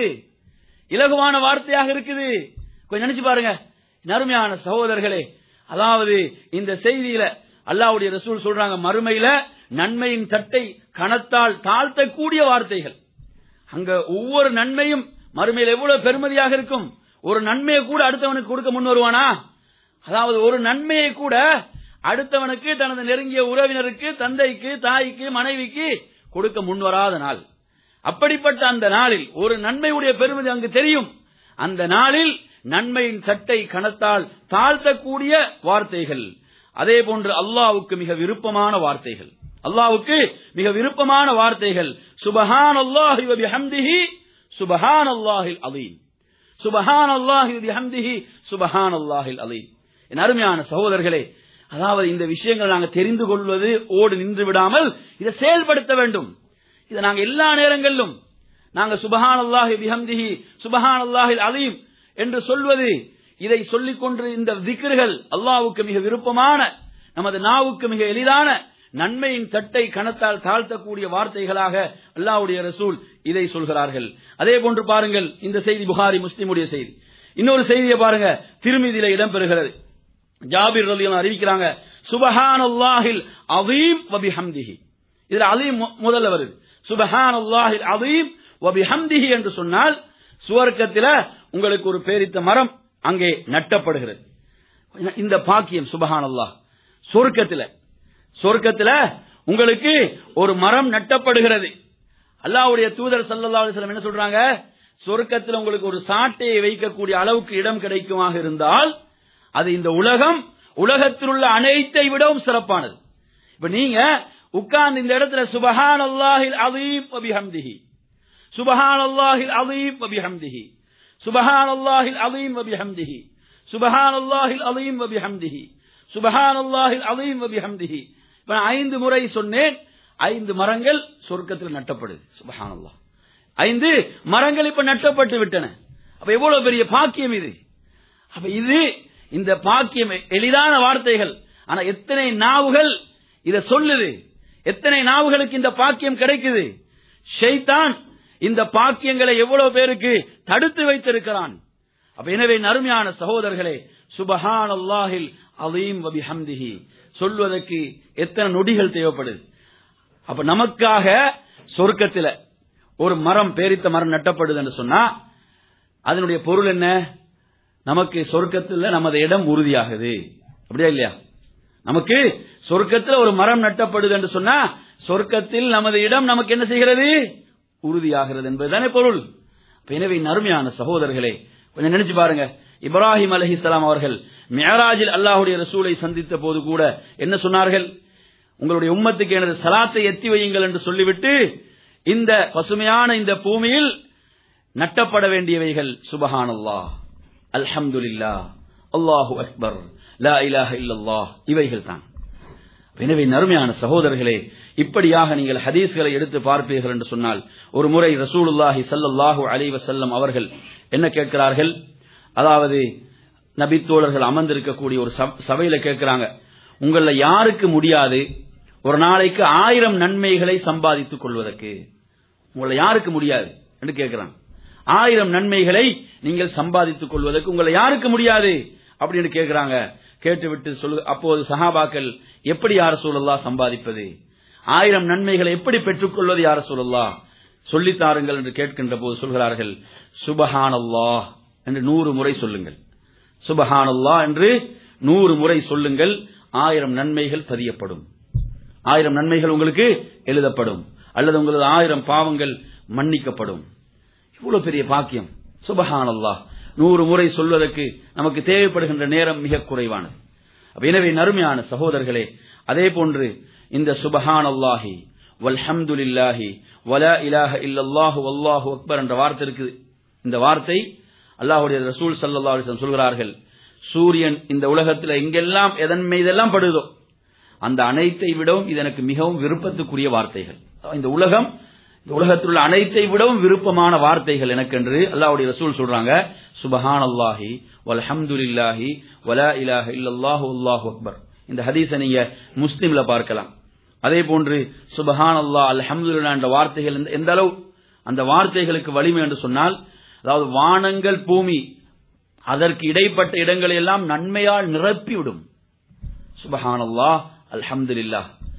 இலகுவான வார்த்தையாக இருக்குது கொஞ்சம் நினைச்சு பாருங்க நறுமையான சகோதரர்களே அதாவது இந்த செய்தியில அல்லாவுடைய ரசூல் சொல்றாங்க மறுமையில நன்மையின் தட்டை கணத்தால் தாழ்த்தக்கூடிய வார்த்தைகள் அங்க ஒவ்வொரு நன்மையும் மறுமையில் எவ்வளவு பெருமதியாக இருக்கும் ஒரு நன்மையை கூட அடுத்தவனுக்கு கொடுக்க முன் வருவானா அதாவது ஒரு நன்மையை கூட அடுத்தவனுக்கு தனது நெருங்கிய உறவினருக்கு தந்தைக்கு தாய்க்கு மனைவிக்கு கொடுக்க முன்வராத நாள் அப்படிப்பட்ட அந்த நாளில் ஒரு நன்மையுடைய பெருமதி அங்கு தெரியும் அந்த நாளில் நன்மையின் சட்டை கணத்தால் தாழ்த்தக்கூடிய வார்த்தைகள் அதே போன்று அல்லாவுக்கு மிக விருப்பமான வார்த்தைகள் அல்லாவுக்கு மிக விருப்பமான வார்த்தைகள் சுபஹான் அல்லாஹி வபிஹம்திஹி சுபஹான் அல்லாஹில் அலீம் சுபஹான் அல்லாஹி வபிஹம்திஹி சுபஹான் அல்லாஹில் அலீம் என் அருமையான சகோதரர்களே அதாவது இந்த விஷயங்கள் நாங்கள் தெரிந்து கொள்வது ஓடு நின்று விடாமல் இதை செயல்படுத்த வேண்டும் இதை நாங்க எல்லா நேரங்களிலும் நாங்க சுபஹான் அல்லாஹி பிஹம்திஹி சுபஹான் அல்லாஹில் அலீம் என்று சொல்வது இதை சொல்லிக் கொண்டு இந்த திக்ருகள் அல்லாவுக்கு மிக விருப்பமான நமது நாவுக்கு மிக எளிதான நன்மையின் தட்டை கணத்தால் தாழ்த்தக்கூடிய வார்த்தைகளாக அல்லாவுடைய ரசூல் இதை சொல்கிறார்கள் அதே போன்று பாருங்கள் இந்த செய்தி புகாரி முஸ்லிமுடைய செய்தி இன்னொரு செய்தியை பாருங்க திருமதியில இடம்பெறுகிறது ஜாபிர் ரலியல்லாஹு அறிவிக்கிறாங்க சுபஹானல்லாஹில் அதீம் வபிஹம்திஹி இதுல அலீம் மு- முதல்ல வருது சுபஹானல்லாஹில் அதீம் வபிஹம்திஹி என்று சொன்னால் சுவர்க்கத்தில உங்களுக்கு ஒரு பேரித்த மரம் அங்கே நட்டப்படுகிறது இந்த பாக்கியம் சுபஹானல்லாஹ் சொர்க்கத்தில சொர்க்கத்தில உங்களுக்கு ஒரு மரம் நட்டப்படுகிறது அல்லாஹ்வுடைய தூதர் ஸல்லல்லாஹு அலைஹி வஸல்லம் என்ன சொல்றாங்க சொர்க்கத்தில் உங்களுக்கு ஒரு சாட்டையை வைக்கக்கூடிய அளவுக்கு இடம் கிடைக்குமாக இருந்தால் அது இந்த உலகம் உலகத்தில் உள்ள அனைத்தை விடவும் சிறப்பானது இப்ப நீங்க உட்கார்ந்து இந்த இடத்துல சுபஹான் அல்லாஹில் அதீம் வபிஹம்திஹி சுபஹான் அல்லாஹில் அதீம் வபிஹம்திஹி சுபஹான் அல்லாஹில் அதீம் வபிஹம்திஹி சுபஹான் அல்லாஹில் அதீம் வபிஹம்திஹி சுபஹான் அல்லாஹில் அதீம் வபிஹம்திஹி இப்ப நான் ஐந்து முறை சொன்னேன் ஐந்து மரங்கள் சொர்க்கத்தில் நட்டப்படுது சுபஹான் அல்லாஹ் ஐந்து மரங்கள் இப்ப நட்டப்பட்டு விட்டன அப்ப எவ்வளவு பெரிய பாக்கியம் இது அப்ப இது இந்த பாக்கியம் எளிதான வார்த்தைகள் ஆனா எத்தனை நாவுகள் இத சொல்லுது எத்தனை நாவுகளுக்கு இந்த பாக்கியம் கிடைக்குது ஷைத்தான் இந்த பாக்கியங்களை எவ்வளவு பேருக்கு தடுத்து வைத்திருக்கிறான் அப்ப எனவே நறுமையான சகோதரர்களே சுபஹான் அல்லாஹில் அலீம் வபி ஹம்திஹி சொல்வதற்கு எத்தனை நொடிகள் தேவைப்படுது அப்ப நமக்காக சொர்க்கத்தில் ஒரு மரம் பேரித்த மரம் நட்டப்படுது என்று சொன்னா அதனுடைய பொருள் என்ன நமக்கு சொர்க்கத்தில் நமது இடம் உறுதியாகுது அப்படியா இல்லையா நமக்கு சொர்க்கத்தில் ஒரு மரம் நட்டப்படுது என்று சொன்னா சொர்க்கத்தில் நமது இடம் நமக்கு என்ன செய்கிறது உறுதியாகிறது என்பதுதானே பொருள் எனவே நறுமையான சகோதரர்களே கொஞ்சம் நினைச்சு பாருங்க இப்ராஹிம் அலஹிஸ்லாம் அவர்கள் மேராஜில் அல்லாஹுடைய ரசூலை சந்தித்த போது கூட என்ன சொன்னார்கள் உங்களுடைய உம்மத்துக்கு எனது சலாத்தை எத்தி வையுங்கள் என்று சொல்லிவிட்டு இந்த பசுமையான இந்த பூமியில் நட்டப்பட வேண்டியவைகள் சுபஹான் அல்லாஹ் அல்ஹம்துலில்லா அல்லாஹு அக்பர் லா இலாஹ இல்லல்லாஹ் இவைகள் தான் எனவே நறுமையான சகோதரர்களே இப்படியாக நீங்கள் ஹதீஸ்களை எடுத்து பார்ப்பீர்கள் என்று சொன்னால் ஒரு முறை ரசூலுல்லாஹி சல்லல்லாஹு அலைஹி வஸல்லம் அவர்கள் என்ன கேட்கிறார்கள் அதாவது நபித்தோழர்கள் அமர்ந்திருக்கக்கூடிய ஒரு சபையில கேட்கிறாங்க உங்கள யாருக்கு முடியாது ஒரு நாளைக்கு ஆயிரம் நன்மைகளை சம்பாதித்துக் கொள்வதற்கு உங்களை யாருக்கு முடியாது என்று கேட்கிறாங்க ஆயிரம் நன்மைகளை நீங்கள் சம்பாதித்துக் கொள்வதற்கு உங்களை யாருக்கு முடியாது அப்படின்னு கேட்கிறாங்க கேட்டுவிட்டு சொல்லு அப்போது சஹாபாக்கள் எப்படி யார சூழல்லா சம்பாதிப்பது ஆயிரம் நன்மைகளை எப்படி பெற்றுக்கொள்வது யார சூழல்லா சொல்லித்தாருங்கள் என்று கேட்கின்ற போது சொல்கிறார்கள் சுபஹானல்லாஹ் என்று நூறு முறை சொல்லுங்கள் சுபஹானல்லா என்று நூறு முறை சொல்லுங்கள் ஆயிரம் நன்மைகள் பதியப்படும் ஆயிரம் நன்மைகள் உங்களுக்கு எழுதப்படும் அல்லது உங்களது ஆயிரம் பாவங்கள் மன்னிக்கப்படும் இவ்வளவு பெரிய பாக்கியம் சுபஹானல்லாஹ் நூறு முறை சொல்வதற்கு நமக்கு தேவைப்படுகின்ற நேரம் மிக குறைவானது எனவே நறுமையான சகோதரர்களே அதே போன்று இந்த சுபஹான் அல்லாஹி வல்ஹம்துலில்லாஹி வலா இலாஹ இல்லல்லாஹு வல்லாஹு அக்பர் என்ற வார்த்தை இருக்குது இந்த வார்த்தை அல்லாஹுடைய ரசூல் சல்லா அலிஸ்லம் சொல்கிறார்கள் சூரியன் இந்த உலகத்தில் எங்கெல்லாம் எதன் மீதெல்லாம் படுதோ அந்த அனைத்தை விடவும் இது எனக்கு மிகவும் விருப்பத்துக்குரிய வார்த்தைகள் இந்த உலகம் இந்த உலகத்தில் உள்ள அனைத்தை விடவும் விருப்பமான வார்த்தைகள் எனக்கு என்று அல்லாஹுடைய ரசூல் சொல்றாங்க சுபஹான் அல்லாஹி வல்ஹம்துலில்லாஹி வலா இலாஹ இல்லல்லாஹு அல்லாஹு அக்பர் இந்த ஹதீஸை நீங்க முஸ்லீம்ல பார்க்கலாம் அதே போன்று சுபஹான் அல்லாஹ் அல்ஹம்துல்லா என்ற வார்த்தைகள் எந்த அளவு அந்த வார்த்தைகளுக்கு வலிமை என்று சொன்னால் அதாவது வானங்கள் பூமி அதற்கு இடைப்பட்ட இடங்களை எல்லாம் நன்மையால் நிரப்பிவிடும் சுபஹான் அல்லாஹ் அல்ஹம்துலில்லா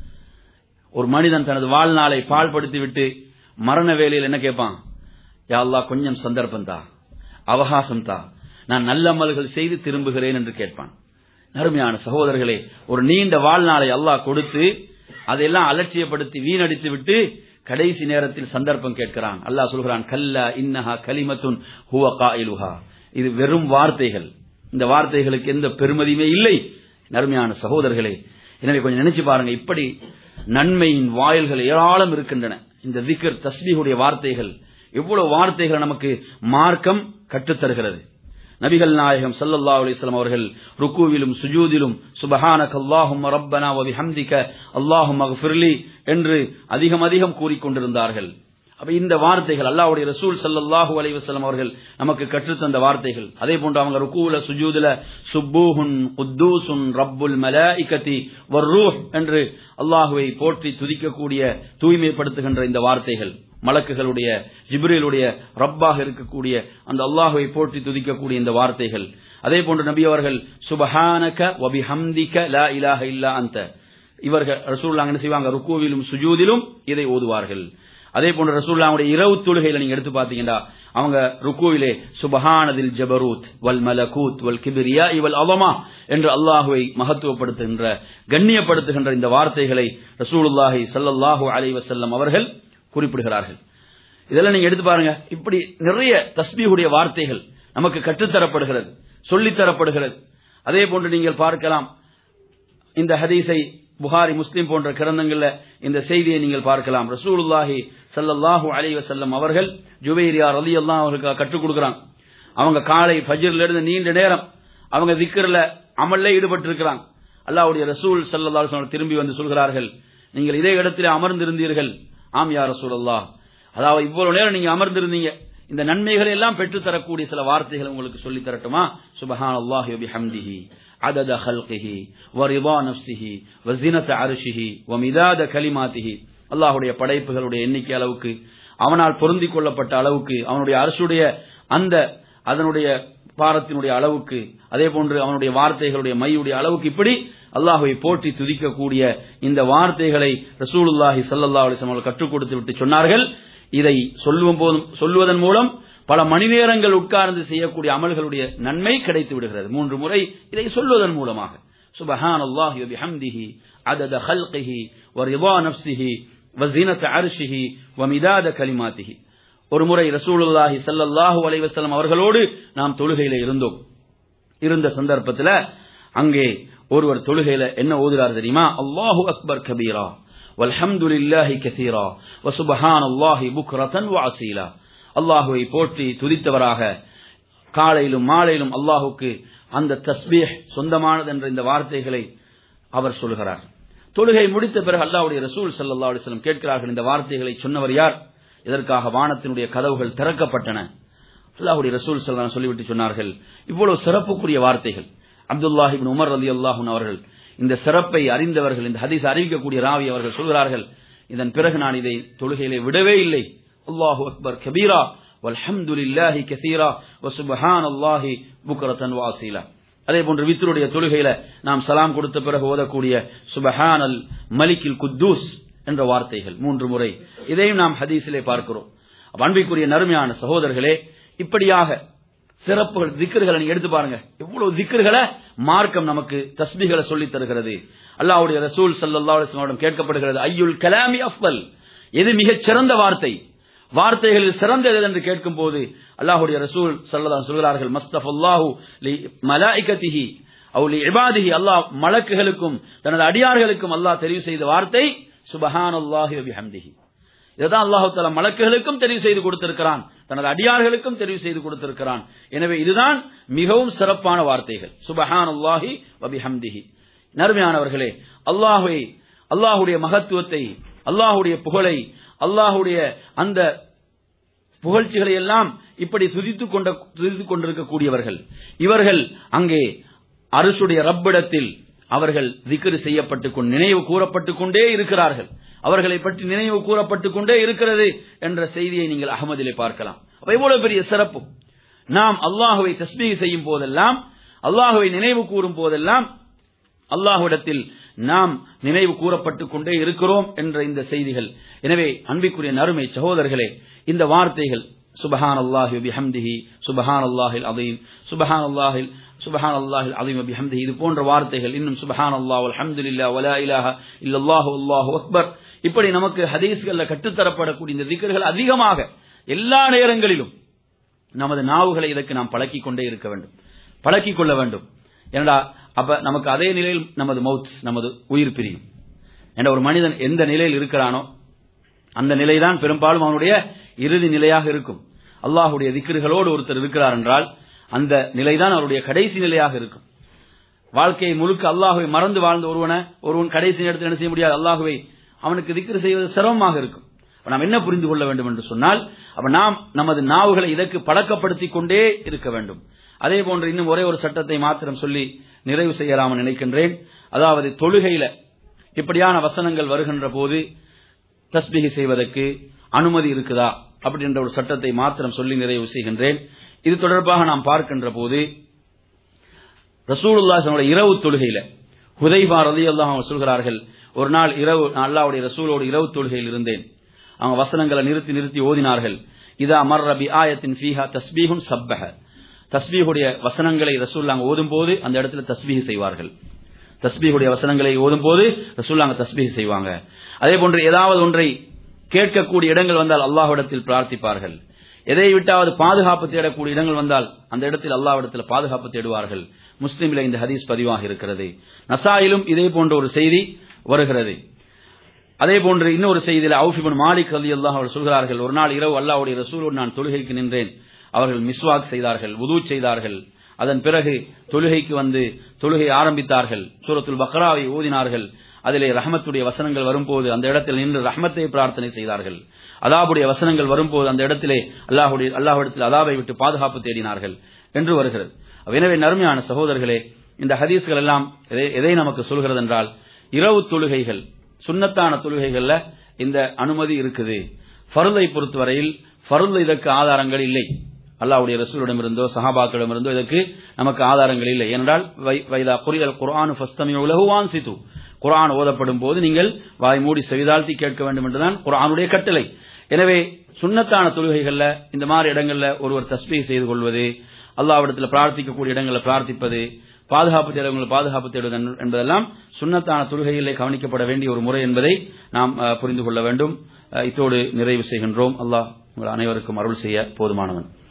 ஒரு மனிதன் தனது வாழ்நாளை பாழ்படுத்தி விட்டு மரண வேலையில் என்ன கேட்பான் யா அல்லாஹ் கொஞ்சம் சந்தர்ப்பம் தா அவகாசம் தா நான் நல்லமல்கள் செய்து திரும்புகிறேன் என்று கேட்பான் அருமையான சகோதரர்களே ஒரு நீண்ட வாழ்நாளை அல்லாஹ் கொடுத்து அதையெல்லாம் அலட்சியப்படுத்தி வீணடித்து விட்டு கடைசி நேரத்தில் சந்தர்ப்பம் கேட்கிறான் அல்லாஹ் சொல்கிறான் கல்லா இன்னஹா கலிமத்துன் ஹுவ காயிலுஹா இது வெறும் வார்த்தைகள் இந்த வார்த்தைகளுக்கு எந்த பெருமதியுமே இல்லை நறுமையான சகோதரர்களே எனவே கொஞ்சம் நினைச்சு பாருங்க இப்படி நன்மையின் வாயில்கள் ஏராளம் இருக்கின்றன இந்த திக்கர் தஸ்பீகுடைய வார்த்தைகள் எவ்வளவு வார்த்தைகள் நமக்கு மார்க்கம் கற்றுத்தருகிறது நபிகள் நாயகம் சல்லல்லா அலிஸ்லாம் அவர்கள் ருக்குவிலும் சுஜூதிலும் சுபஹானக் அல்லாஹும் ரப்பனா வபி ஹம்திக அல்லாஹும் அக்ஃபிர்லி என்று அதிகம் அதிகம் கூறிக்கொண்டிருந்தார்கள் அப்ப இந்த வார்த்தைகள் அல்லாஹ்வுடைய ரசூல் சல்லல்லாஹு அலைஹி வஸல்லம் அவர்கள் நமக்கு கற்றுத்தந்த வார்த்தைகள் அதே போன்று அவங்க ருக்குல சுஜூதுல சுப்பூஹுன் குத்தூசுன் ரப்புல் மலாயிகதி வர்ரூஹ் என்று அல்லாஹுவை போற்றி துதிக்கக்கூடிய தூய்மைப்படுத்துகின்ற இந்த வார்த்தைகள் மலக்குகளுடைய ஜிப்ரீலுடைய ரப்பாக இருக்கக்கூடிய அந்த அல்லாஹுவை போற்றி துதிக்கக்கூடிய இந்த வார்த்தைகள் அதே போன்று நபி அவர்கள் சுபஹானக வபிஹம்திக லா இலாஹ இல்லா அந்த இவர்கள் ரசூல்லாங்க என்ன செய்வாங்க ருக்குவிலும் சுஜூதிலும் இதை ஓதுவார்கள் அதே போன்று ரசூல்லாவுடைய இரவு தொழுகையில நீங்க எடுத்து பாத்தீங்கன்னா அவங்க ருக்குவிலே சுபஹானதில் ஜபரூத் வல் மலகூத் வல் கிபிரியா இவல் அவமா என்று அல்லாஹுவை மகத்துவப்படுத்துகின்ற கண்ணியப்படுத்துகின்ற இந்த வார்த்தைகளை ரசூலுல்லாஹி சல்லல்லாஹு அலை வசல்லம் அவர்கள் குறிப்பிடுகிறார்கள் இதெல்லாம் நீங்க எடுத்து பாருங்க இப்படி நிறைய தஸ்பீஹுடைய வார்த்தைகள் நமக்கு கற்றுத்தரப்படுகிறது சொல்லித்தரப்படுகிறது அதே போன்று நீங்கள் பார்க்கலாம் இந்த ஹதீஸை புகாரி முஸ்லிம் போன்ற கிரந்தங்கள்ல இந்த செய்தியை நீங்கள் பார்க்கலாம் ரசூலுல்லாஹி ஸல்லல்லாஹு அலைஹி வஸல்லம் அவர்கள் ஜுபைரியா ரலியல்லாஹு அவர்களுக்கு கற்றுக் கொடுக்குறாங்க அவங்க காலை ஃபஜ்ர்ல இருந்து நீண்ட நேரம் அவங்க திக்ர்ல அமல்ல ஈடுபட்டு இருக்கிறாங்க அல்லாஹ்வுடைய ரசூல் ஸல்லல்லாஹு அலைஹி வஸல்லம் திரும்பி வந்து சொல்கிறார்கள் நீங்கள் இதே இடத்திலே அமர்ந்திருந்தீர்கள் ஆம் யா ரசூலல்லாஹ் அதாவது இவ்வளவு நேரம் நீங்க அமர்ந்திருந்தீங்க இந்த நன்மைகளை எல்லாம் பெற்று தரக்கூடிய சில வார்த்தைகள் உங்களுக்கு சொல்லி தரட்டுமா சுபஹானல்லாஹி வபிஹம்திஹி عدد خلقه ورضا نفسه وزنة عرشه ومداد كلماته அல்லாஹ்வுடைய படைப்புகளுடைய எண்ணிக்கை அளவுக்கு அவனால் பொருந்திக் கொள்ளப்பட்ட அளவுக்கு அவனுடைய அரசுடைய அந்த அதனுடைய பாரத்தினுடைய அளவுக்கு அதே போன்று அவனுடைய வார்த்தைகளுடைய மையுடைய அளவுக்கு இப்படி அல்லாஹுவை போற்றி துதிக்கக்கூடிய இந்த வார்த்தைகளை ரசூலுல்லாஹி ஸல்லல்லாஹு அலைஹி வஸல்லம் கற்றுக் கொடுத்து விட்டு சொன்னார்கள் இதை சொல்லுவோம் போதும் சொல்லுவதன் மூலம் பல மணி நேரங்கள் உட்கார்ந்து செய்யக்கூடிய அமல்களுடைய நன்மை கிடைத்து விடுகிறது மூன்று முறை இதை சொல்வதன் மூலமாக சுபஹான் அல்லாஹி பிஹம்திஹி அதத ஹல்கிஹி வரிதா நப்சிஹி வசீனத் அர்ஷிஹி வமிதாத கலிமாத்திஹி ஒரு முறை ரசூலுல்லாஹி ஸல்லல்லாஹு அலைஹி வஸல்லம் அவர்களோடு நாம் தொழுகையில இருந்தோம் இருந்த சந்தர்ப்பத்தில் அங்கே ஒருவர் தொழுகையில என்ன ஓதுறார் தெரியுமா அல்லாஹு அக்பர் கபீரா வல்ஹம்துலில்லாஹி கசீரா வசுபஹானல்லாஹி புக்ரதன் வஅசீலா அல்லாஹுவை போற்றி துதித்தவராக காலையிலும் மாலையிலும் அல்லாஹுக்கு அந்த தஸ்பீஹ் சொந்தமானது என்ற இந்த வார்த்தைகளை அவர் சொல்கிறார் தொழுகை முடித்த பிறகு அல்லாஹ்வுடைய ரசூல் ஸல்லல்லாஹு அலைஹி வஸல்லம் கேட்கிறார்கள் இந்த வார்த்தைகளை சொன்னவர் யார் இதற்காக வானத்தினுடைய கதவுகள் திறக்கப்பட்டன அல்லாஹ்வுடைய ரசூல் ஸல்லல்லாஹு அலைஹி சொல்லிவிட்டு சொன்னார்கள் இவ்வளவு சிறப்புக்குரிய வார்த்தைகள் அப்துல்லாஹ் இப்னு உமர் ரலியல்லாஹு அன்ஹு அவர்கள் இந்த சிறப்பை அறிந்தவர்கள் இந்த ஹதீஸ் அறிவிக்கக்கூடிய ராவி அவர்கள் சொல்கிறார்கள் இதன் பிறகு நான் இதை தொழுகையிலே விடவே இல்லை அல்லாஹு அக்பர் கபீரா வல்ஹம்துலில்லாஹி கசீரா வசுபஹானல்லாஹி புக்ரதன் வாசீலா அதே போன்று வித்ருடைய தொழுகையில நாம் சலாம் கொடுத்த பிறகு ஓதக்கூடிய சுபஹானல் மலிக்கில் குத்தூஸ் என்ற வார்த்தைகள் மூன்று முறை இதையும் நாம் ஹதீஸிலே பார்க்கிறோம் அன்பிற்குரிய நறுமையான சகோதரர்களே இப்படியாக சிறப்புகள் திக்கர்களை நீங்க எடுத்து பாருங்க எவ்வளவு திக்கர்களை மார்க்கம் நமக்கு தஸ்பிகளை சொல்லித் தருகிறது அல்லாஹ்வுடைய ரசூல் ஸல்லல்லாஹு அலைஹி வஸல்லம் கேட்கப்படுகிறது ஐயுல் கலாமி அஃபல் எது மிகச் சிறந்த வார்த்தை வார்த்தைகளில் சிறந்தது என்று கேட்கும் போது அல்லாஹுடைய ரசூல் சல்லதான் சொல்கிறார்கள் மஸ்தஃபல்லாஹு லி மலாயிகத்திஹி அவு லி இபாதிஹி அல்லாஹ் மலக்குகளுக்கும் தனது அடியார்களுக்கும் அல்லாஹ் தெரிவு செய்த வார்த்தை சுபஹானல்லாஹி வபிஹம்திஹி இதுதான் அல்லாஹு தஆலா மலக்குகளுக்கும் தெரிவு செய்து கொடுத்திருக்கிறான் தனது அடியார்களுக்கும் தெரிவு செய்து கொடுத்திருக்கிறான் எனவே இதுதான் மிகவும் சிறப்பான வார்த்தைகள் சுபஹானல்லாஹி வபிஹம்திஹி நறுமையானவர்களே அல்லாஹுவை அல்லாஹுடைய மகத்துவத்தை அல்லாஹுடைய புகழை அல்லாஹுடைய அந்த புகழ்ச்சிகளை எல்லாம் இப்படி துதித்துக் கொண்ட துதித்துக் கொண்டிருக்கக்கூடியவர்கள் இவர்கள் அங்கே அரசுடைய ரப்பிடத்தில் அவர்கள் திக்ரு செய்யப்பட்டுக் கொண்டு நினைவு கூறப்பட்டுக் கொண்டே இருக்கிறார்கள் அவர்களை பற்றி நினைவு கூறப்பட்டுக் கொண்டே இருக்கிறது என்ற செய்தியை நீங்கள் அகமதிலே பார்க்கலாம் அப்ப எவ்வளவு பெரிய சிறப்பு நாம் அல்லாஹுவை தஸ்மீக செய்யும் போதெல்லாம் அல்லாஹுவை நினைவு கூறும் போதெல்லாம் அல்லாஹுவிடத்தில் நாம் நினைவு கூறப்பட்டுக் கொண்டே இருக்கிறோம் என்ற இந்த செய்திகள் எனவே அன்பிற்குரிய நறுமை சகோதரர்களே இந்த வார்த்தைகள் சுபஹான் அல்லாஹி பிஹம்திஹி சுபஹான் அல்லாஹில் அதீம் சுபஹான் அல்லாஹில் சுபஹான் அல்லாஹில் அதீம் பிஹம்திஹி இது போன்ற வார்த்தைகள் இன்னும் சுபஹான் அல்லாஹ் அல்ஹம்துலில்லாஹ் வலா இலாஹ இல்லல்லாஹு அல்லாஹு அக்பர் இப்படி நமக்கு ஹதீஸ்கள்ல கற்றுத்தரப்படக்கூடிய இந்த திக்கர்கள் அதிகமாக எல்லா நேரங்களிலும் நமது நாவுகளை இதற்கு நாம் பழக்கிக் கொண்டே இருக்க வேண்டும் பழக்கிக் கொள்ள வேண்டும் ஏனடா அப்ப நமக்கு அதே நிலையில் நமது மவுத் நமது உயிர் பிரியும் என்ற ஒரு மனிதன் எந்த நிலையில் இருக்கிறானோ அந்த நிலைதான் பெரும்பாலும் அவனுடைய இறுதி நிலையாக இருக்கும் அல்லாஹுடைய திக்கிர்களோடு ஒருத்தர் இருக்கிறார் என்றால் அந்த நிலைதான் அவருடைய கடைசி நிலையாக இருக்கும் வாழ்க்கையை முழுக்க அல்லாஹுவை மறந்து வாழ்ந்த ஒருவனை ஒருவன் கடைசி நேரத்தில் என்ன செய்ய முடியாது அல்லாஹுவை அவனுக்கு திக்ரு செய்வது சிரமமாக இருக்கும் நாம் என்ன புரிந்து கொள்ள வேண்டும் என்று சொன்னால் அப்ப நாம் நமது நாவுகளை இதற்கு பழக்கப்படுத்திக் கொண்டே இருக்க வேண்டும் அதே போன்று இன்னும் ஒரே ஒரு சட்டத்தை மாத்திரம் சொல்லி நிறைவு செய்யலாம் நினைக்கின்றேன் அதாவது தொழுகையில இப்படியான வசனங்கள் வருகின்ற போது தஸ்பிகை செய்வதற்கு அனுமதி இருக்குதா அப்படின்ற ஒரு சட்டத்தை மாத்திரம் சொல்லி நிறைவு செய்கின்றேன் இது தொடர்பாக நாம் பார்க்கின்ற போது ரசூலுல்லாஹனுடைய இரவு தொழுகையில ஹுதைபா ரதி அல்லாஹ் சொல்கிறார்கள் ஒரு நாள் இரவு அல்லாவுடைய ரசூலோடு இரவு தொழுகையில் இருந்தேன் அவங்க வசனங்களை நிறுத்தி நிறுத்தி ஓதினார்கள் இதா மர் ரபி ஆயத்தின் ஃபீஹா தஸ்பீஹும் சப்பஹ தஸ்பீஹுடைய வசனங்களை ரசூல்லாங்க ஓதும் போது அந்த இடத்துல தஸ்பீஹ் செய்வார்கள் தஸ்பீஹுடைய வசனங்களை ஓதும் போது ரசூல்லாங்க தஸ்பீஹ் செய்வாங்க அதே போன்று ஏதாவது ஒன்றை கேட்கக்கூடிய இடங்கள் வந்தால் அல்லாஹ்விடத்தில் பிரார்த்திப்பார்கள் எதை விட்டாவது பாதுகாப்பு தேடக்கூடிய இடங்கள் வந்தால் அந்த இடத்தில் அல்லாவிடத்தில் பாதுகாப்பு தேடுவார்கள் முஸ்லிமில இந்த ஹதீஸ் பதிவாக இருக்கிறது நசாயிலும் இதே போன்ற ஒரு செய்தி வருகிறது அதே போன்று இன்னொரு செய்தியில் அவுஃபிபன் மாலிக் அலி அல்லாஹ் அவர் சொல்கிறார்கள் ஒரு நாள் இரவு அல்லாஹ்வுடைய ரசூலோடு நான் தொழுகைக்கு நின்றேன் அவர்கள் மிஸ்வாக் செய்தார்கள் உது செய்தார்கள் அதன் பிறகு தொழுகைக்கு வந்து தொழுகை ஆரம்பித்தார்கள் சூரத்துல் பக்ராவை ஓதினார்கள் அதிலே ரஹமத்துடைய வசனங்கள் வரும்போது அந்த இடத்தில் நின்று ரஹமத்தை பிரார்த்தனை செய்தார்கள் அதாபுடைய வசனங்கள் வரும்போது அந்த இடத்திலே அல்லாஹுடைய அல்லாஹ்விடத்தில் அதாபை விட்டு பாதுகாப்பு தேடினார்கள் என்று வருகிறது எனவே நறுமையான சகோதரர்களே இந்த ஹதீஸ்கள் எல்லாம் எதை- எதை நமக்கு சொல்கிறது என்றால் இரவு தொழுகைகள் சுன்னத்தான தொழுகைகள்ல இந்த அனுமதி இருக்குது ஃபர்லை பொறுத்தவரையில் ஃபர்ல் இதற்கு ஆதாரங்கள் இல்லை அல்லாஹ்வுடைய ரசூலிடமிருந்தோ சஹாபாக்களிடமிருந்தோ இதற்கு நமக்கு ஆதாரங்கள் இல்லை ஏனென்றால் வை- வைதா குரியல் குர்ஆன் ஃபஸ்தமி உலகுவான் சித்து குர்ஆன் ஓதப்படும் போது நீங்கள் வாய் மூடி செவிதாழ்த்தி கேட்க வேண்டும் என்றுதான் குர்ஆனுடைய கட்டளை எனவே சுன்னத்தான தொழுகைகள்ல இந்த மாதிரி இடங்கள்ல ஒருவர் தஸ்பீ செய்து கொள்வது அல்லாஹ்விடத்தில் பிரார்த்திக்கக்கூடிய இடங்களில் பிரார்த்திப்பது பாதுகாப்பு தேடுவங்களை பாதுகாப்பு தேடுவது என்ப- என்பதெல்லாம் சுன்னத்தான தொழுகையிலே கவனிக்கப்பட வேண்டிய ஒரு முறை என்பதை நாம் அஹ், புரிந்து கொள்ள வேண்டும் அஹ், இத்தோடு நிறைவு செய்கின்றோம் அல்லாஹ் உங்கள் அனைவருக்கும் அருள் செய்ய போதுமானவன்